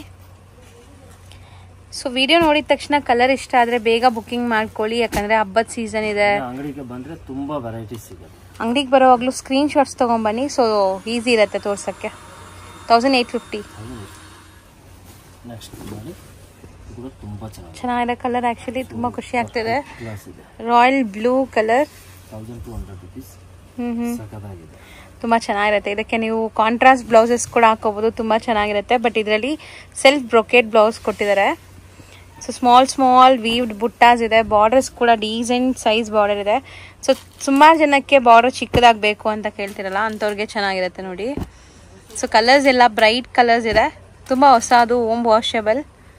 ಸೊ ವಿಡಿಯೋ ನೋಡಿದ ತಕ್ಷಣ ಕಲರ್ ಇಷ್ಟ ಆದರೆ ಬೇಗ ಬುಕ್ಕಿಂಗ್ ಮಾಡ್ಕೊಳ್ಳಿ ಯಾಕಂದರೆ ಹಬ್ಬದ ಸೀಸನ್ ಇದೆ ಅಂಗಡಿಗೆ ಬಂದರೆ ತುಂಬ ವೆರೈಟೀಸ್ ಸಿಗುತ್ತೆ ಅಂಗಡಿಗೆ ಬರೋವಾಗಲೂ ಸ್ಕ್ರೀನ್ ಶಾಟ್ಸ್ ತೊಗೊಂಬನ್ನಿ ಸೊ ಈಸಿ ಇರುತ್ತೆ ತೋರ್ಸೋಕ್ಕೆ ತೌಸಂಡ್ ಏಯ್ಟ್ ಫಿಫ್ಟಿ ನೆಕ್ಸ್ಟ್ ನೋಡಿ ಇದು ಕೂಡ ತುಂಬ ಚೆನ್ನಾಗಿದೆ ಚೆನ್ನಾಗಿದೆ ಕಲರ್ ಆ್ಯಕ್ಚುಲಿ ತುಂಬ ಖುಷಿ ಆಗ್ತಿದೆ ಕ್ಲಾಸ್ ಇದೆ royal blue colour thousand two hundred rupees ಹ್ಞೂ ಹ್ಞೂ ಸಖತ್ತಾಗಿದೆ ತುಂಬ ಚೆನ್ನಾಗಿರುತ್ತೆ ಇದಕ್ಕೆ ನೀವು ಕಾಂಟ್ರಾಸ್ಟ್ ಬ್ಲೌಸಸ್ ಕೂಡ ಹಾಕೋಬೋದು ತುಂಬ ಚೆನ್ನಾಗಿರುತ್ತೆ ಬಟ್ ಇದರಲ್ಲಿ ಸೆಲ್ಫ್ ಬ್ರೊಕೇಟ್ ಬ್ಲೌಸ್ ಕೊಟ್ಟಿದ್ದಾರೆ so small small weaved buttas ಇದೆ ಬಾರ್ಡರ್ಸ್ ಕೂಡ ಡೀಸೆಂಟ್ ಸೈಜ್ ಬಾರ್ಡರ್ ಇದೆ ಸೊ ಸುಮಾರು ಜನಕ್ಕೆ ಬಾರ್ಡರ್ ಚಿಕ್ಕದಾಗಬೇಕು ಅಂತ ಕೇಳ್ತಿರಲ್ಲ ಅಂಥವ್ರಿಗೆ ಚೆನ್ನಾಗಿರುತ್ತೆ ನೋಡಿ ಸೊ ಕಲರ್ಸ್ ಎಲ್ಲ ಬ್ರೈಟ್ ಕಲರ್ಸ್ ಇದೆ ತುಂಬ ಹೊಸದು ಓಮ್ ವಾಷಬಲ್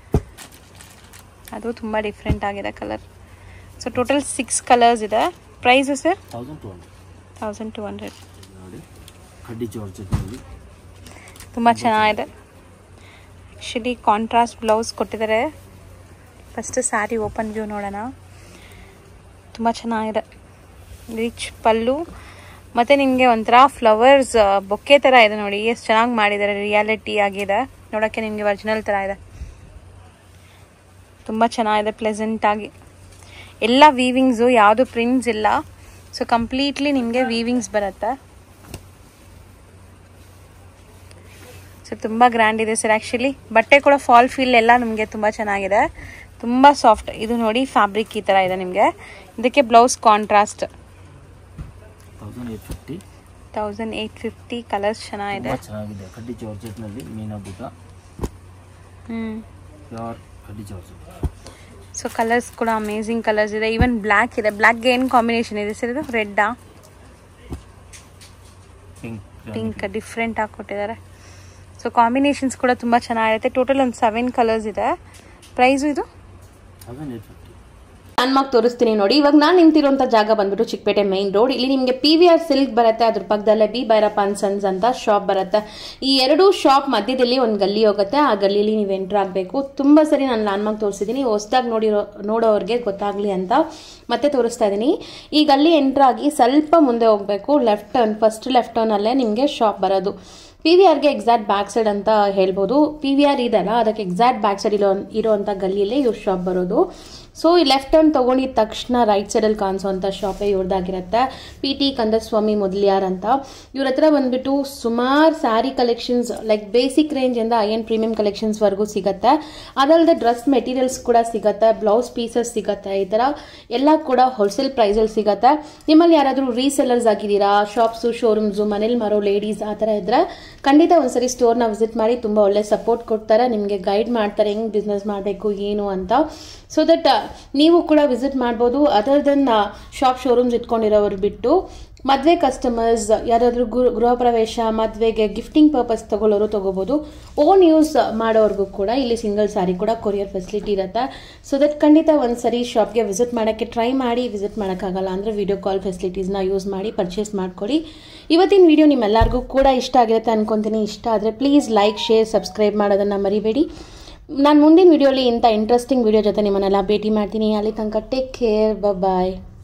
ಅದು ತುಂಬ ಡಿಫ್ರೆಂಟ್ ಆಗಿದೆ colour so total six colours ಇದೆ price sir thousand two hundred thousand two hundred ನೋಡಿ ಕಡ್ಡಿ ಜಾರ್ಜೆಟ್ನಲ್ಲಿ ತುಂಬ ಚೆನ್ನಾಗಿದೆ ಆ್ಯಕ್ಚುಲಿ ಕಾಂಟ್ರಾಸ್ಟ್ ಬ್ಲೌಸ್ ಕೊಟ್ಟಿದ್ದಾರೆ ಫಸ್ಟ್ ಸ್ಯಾರಿ ಓಪನ್ ವ್ಯೂ ನೋಡೋಣ ತುಂಬ ಚೆನ್ನಾಗಿದೆ ರಿಚ್ ಪಲ್ಲು ಮತ್ತು ನಿಮಗೆ ಒಂಥರ ಫ್ಲವರ್ಸ್ ಬೊಕ್ಕೆ ಥರ ಇದೆ ನೋಡಿ ಎಷ್ಟು ಚೆನ್ನಾಗಿ ಮಾಡಿದ್ದಾರೆ ರಿಯಾಲಿಟಿ ಆಗಿದೆ ನೋಡೋಕ್ಕೆ ನಿಮಗೆ ಒರಿಜಿನಲ್ ಥರ ಇದೆ ತುಂಬ ಚೆನ್ನಾಗಿದೆ ಪ್ಲೆಸೆಂಟಾಗಿ ಎಲ್ಲ ವೀವಿಂಗ್ಸು ಯಾವುದು ಪ್ರಿಂಟ್ಸ್ ಇಲ್ಲ ಸೊ ಕಂಪ್ಲೀಟ್ಲಿ ನಿಮಗೆ ವೀವಿಂಗ್ಸ್ ಬರುತ್ತೆ ಸೊ ತುಂಬ ಗ್ರ್ಯಾಂಡ್ ಇದೆ ಸರ್ ಆ್ಯಕ್ಚುಲಿ ಬಟ್ಟೆ ಕೂಡ ಫಾಲ್ ಫೀಲ್ ಎಲ್ಲ ನಿಮಗೆ ತುಂಬ ಚೆನ್ನಾಗಿದೆ ತುಂಬ ಸಾಫ್ಟ್ ಇದು ನೋಡಿ ಫ್ಯಾಬ್ರಿಕ್ ಈ ಥರ ಇದೆ ನಿಮಗೆ ಇದಕ್ಕೆ blouse contrast thousand eight fifty thousand eight fifty colours ಚೆನ್ನಾಗಿದೆ ತುಂಬ ಚೆನ್ನಾಗಿದೆ ಕಡ್ಡಿ ಜಾರ್ಜೆಟ್ನಲ್ಲಿ ಮೀನಾ ಬೂಟ ಹ್ಞೂ ಪ್ಯೂರ್ ಕಡ್ಡಿ ಜಾರ್ಜೆಟ್ ಸೊ ಕಲರ್ಸ್ ಕೂಡ ಅಮೇಝಿಂಗ್ ಕಲರ್ಸ್ ಇದೆ ಈವನ್ ಬ್ಲ್ಯಾಕ್ ಇದೆ ಬ್ಲ್ಯಾಕ್ಗೆ ಏನು ಕಾಂಬಿನೇಷನ್ ಇದೆ ಸರ್ ಇದು ರೆಡ್ಡಾ ಪಿಂಕ್ ಪಿಂಕ್ ಡಿಫ್ರೆಂಟ್ ಆಗಿ ಕೊಟ್ಟಿದ್ದಾರೆ ಸೊ ಕಾಂಬಿನೇಷನ್ಸ್ ಕೂಡ ತುಂಬ ಚೆನ್ನಾಗಿರುತ್ತೆ ಟೋಟಲ್ ಒಂದು ಸೆವೆನ್ ಕಲರ್ಸ್ ಇದೆ ಪ್ರೈಸು ಇದು ತೌಸಂಡ್ ಏಟ್ ಫಿಫ್ಟಿ ಲ್ಯಾಂಡ್ಮಾರ್ಕ್ ತೋರಿಸ್ತೀನಿ ನೋಡಿ ಇವಾಗ ನಾನು ನಿಂತಿರುವಂಥ ಜಾಗ ಬಂದ್ಬಿಟ್ಟು ಚಿಕ್ಕಪೇಟೆ ಮೈನ್ ರೋಡ್ ಇಲ್ಲಿ ನಿಮಗೆ ಪಿ ವಿ ಆರ್ ಸಿಲ್ಕ್ ಬರುತ್ತೆ ಅದ್ರ ಪಕ್ಕದಲ್ಲೇ ಬಿ ಭೈರಪ್ಪ ಅಂಡ್ ಸನ್ಸ್ ಅಂತ ಶಾಪ್ ಬರುತ್ತೆ ಈ ಎರಡು ಶಾಪ್ ಮಧ್ಯದಲ್ಲಿ ಒಂದು ಗಲ್ಲಿ ಹೋಗುತ್ತೆ ಆ ಗಲ್ಲಿಲಿ ನೀವು ಎಂಟ್ರ್ ಆಗಬೇಕು ತುಂಬ ಸರಿ ನಾನು ಲ್ಯಾಂಡ್ಮಾರ್ಕ್ ತೋರಿಸಿದ್ದೀನಿ ಹೊಸ್ದಾಗಿ ನೋಡಿರೋ ನೋಡೋರಿಗೆ ಗೊತ್ತಾಗಲಿ ಅಂತ ಮತ್ತೆ ತೋರಿಸ್ತಾ ಇದ್ದೀನಿ ಈ ಗಲ್ಲಿ ಎಂಟ್ರ್ ಆಗಿ ಸ್ವಲ್ಪ ಮುಂದೆ ಹೋಗಬೇಕು ಲೆಫ್ಟ್ ಟರ್ನ್ ಫಸ್ಟ್ ಲೆಫ್ಟ್ ಟರ್ನಲ್ಲೇ ನಿಮಗೆ ಶಾಪ್ ಬರೋದು ಪಿ ವಿ ಆರ್ಗೆ ಎಕ್ಸಾಕ್ಟ್ ಬ್ಯಾಕ್ ಸೈಡ್ ಅಂತ ಹೇಳ್ಬೋದು ಪಿ ವಿ ಆರ್ ಇದೆಲ್ಲ ಅದಕ್ಕೆ ಎಕ್ಸಾಕ್ಟ್ ಬ್ಯಾಕ್ ಸೈಡ್ ಇರೋ ಇರೋವಂಥ ಗಲ್ಲಿಯಲ್ಲೇ ಇವ್ರ ಶಾಪ್ ಬರೋದು ಸೊ ಈ ಲೆಫ್ಟ್ ಟರ್ನ್ ತೊಗೊಂಡಿದ ತಕ್ಷಣ ರೈಟ್ ಸೈಡಲ್ಲಿ ಕಾಣಿಸೋವಂಥ ಶಾಪೇ ಇವ್ರದ್ದಾಗಿರುತ್ತೆ ಪಿ ಟಿ ಕಂದಸ್ವಾಮಿ ಮೊದಲಿಯಾರ್ ಅಂತ ಇವ್ರ ಹತ್ರ ಬಂದ್ಬಿಟ್ಟು ಸುಮಾರು ಸ್ಯಾರಿ ಕಲೆಕ್ಷನ್ಸ್ ಲೈಕ್ ಬೇಸಿಕ್ ರೇಂಜಿಂದ ಐ ಎನ್ ಪ್ರೀಮಿಯಂ ಕಲೆಕ್ಷನ್ಸ್ವರೆಗೂ ಸಿಗುತ್ತೆ ಅದಲ್ಲದೆ ಡ್ರೆಸ್ ಮೆಟೀರಿಯಲ್ಸ್ ಕೂಡ ಸಿಗುತ್ತೆ ಬ್ಲೌಸ್ ಪೀಸಸ್ ಸಿಗುತ್ತೆ ಈ ಥರ ಎಲ್ಲ ಕೂಡ ಹೋಲ್ಸೇಲ್ ಪ್ರೈಸಲ್ಲಿ ಸಿಗುತ್ತೆ ನಿಮ್ಮಲ್ಲಿ ಯಾರಾದರೂ ರೀಸೆಲ್ಲರ್ಸ್ ಆಗಿದ್ದೀರಾ ಶಾಪ್ಸು ಶೋರೂಮ್ಸು ಮನೇಲಿ ಮಾರೋ ಲೇಡೀಸ್ ಆ ಥರ ಇದ್ದರೆ ಖಂಡಿತ ಒಂದ್ಸರಿ ಸ್ಟೋರ್ನ ವಿಸಿಟ್ ಮಾಡಿ ತುಂಬ ಒಳ್ಳೆ ಸಪೋರ್ಟ್ ಕೊಡ್ತಾರೆ ನಿಮಗೆ ಗೈಡ್ ಮಾಡ್ತಾರೆ ಹೆಂಗೆ ಬಿಸ್ನೆಸ್ ಮಾಡಬೇಕು ಏನು ಅಂತ ಸೊ ದಟ್ ನೀವು ಕೂಡ ವಿಸಿಟ್ ಮಾಡ್ಬೋದು ಅದರ್ ದೆನ್ ಶಾಪ್ ಶೋರೂಮ್ಸ್ ಇಟ್ಕೊಂಡಿರೋರು ಬಿಟ್ಟು ಮದುವೆ ಕಸ್ಟಮರ್ಸ್ ಯಾರಾದರೂ ಗೃಹ ಗೃಹ ಪ್ರವೇಶ ಮದುವೆಗೆ ಗಿಫ್ಟಿಂಗ್ ಪರ್ಪಸ್ ತಗೊಳ್ಳೋರು ತಗೋಬೋದು ಓನ್ ಯೂಸ್ ಮಾಡೋರ್ಗೂ ಕೂಡ ಇಲ್ಲಿ ಸಿಂಗಲ್ ಸಾರಿ ಕೂಡ ಕೊರಿಯರ್ ಫೆಸಿಲಿಟಿ ಇರುತ್ತೆ ಸೊ ದಟ್ ಖಂಡಿತ ಒಂದು ಸರಿ ಶಾಪ್ಗೆ ವಿಸಿಟ್ ಮಾಡೋಕ್ಕೆ ಟ್ರೈ ಮಾಡಿ ವಿಸಿಟ್ ಮಾಡೋಕ್ಕಾಗಲ್ಲ ಅಂದರೆ ವಿಡಿಯೋ ಕಾಲ್ ಫೆಸಿಲಿಟೀಸ್ನ ಯೂಸ್ ಮಾಡಿ ಪರ್ಚೇಸ್ ಮಾಡ್ಕೊಳ್ಳಿ ಇವತ್ತಿನ ವಿಡಿಯೋ ನಿಮ್ಮೆಲ್ಲರಿಗೂ ಕೂಡ ಇಷ್ಟ ಆಗಿರುತ್ತೆ ಅನ್ಕೊತೀನಿ ಇಷ್ಟ ಆದರೆ ಪ್ಲೀಸ್ ಲೈಕ್ ಶೇರ್ ಸಬ್ಸ್ಕ್ರೈಬ್ ಮಾಡೋದನ್ನು ಮರಿಬೇಡಿ ನಾನು ಮುಂದಿನ ವಿಡಿಯೋಲಿ ಇಂಥ ಇಂಟ್ರೆಸ್ಟಿಂಗ್ ವಿಡಿಯೋ ಜೊತೆ ನಿಮ್ಮನ್ನೆಲ್ಲ ಭೇಟಿ ಮಾಡ್ತೀನಿ ಅಲ್ಲಿ ತನಕ ಟೇಕ್ ಕೇರ್ ಬಾಯ್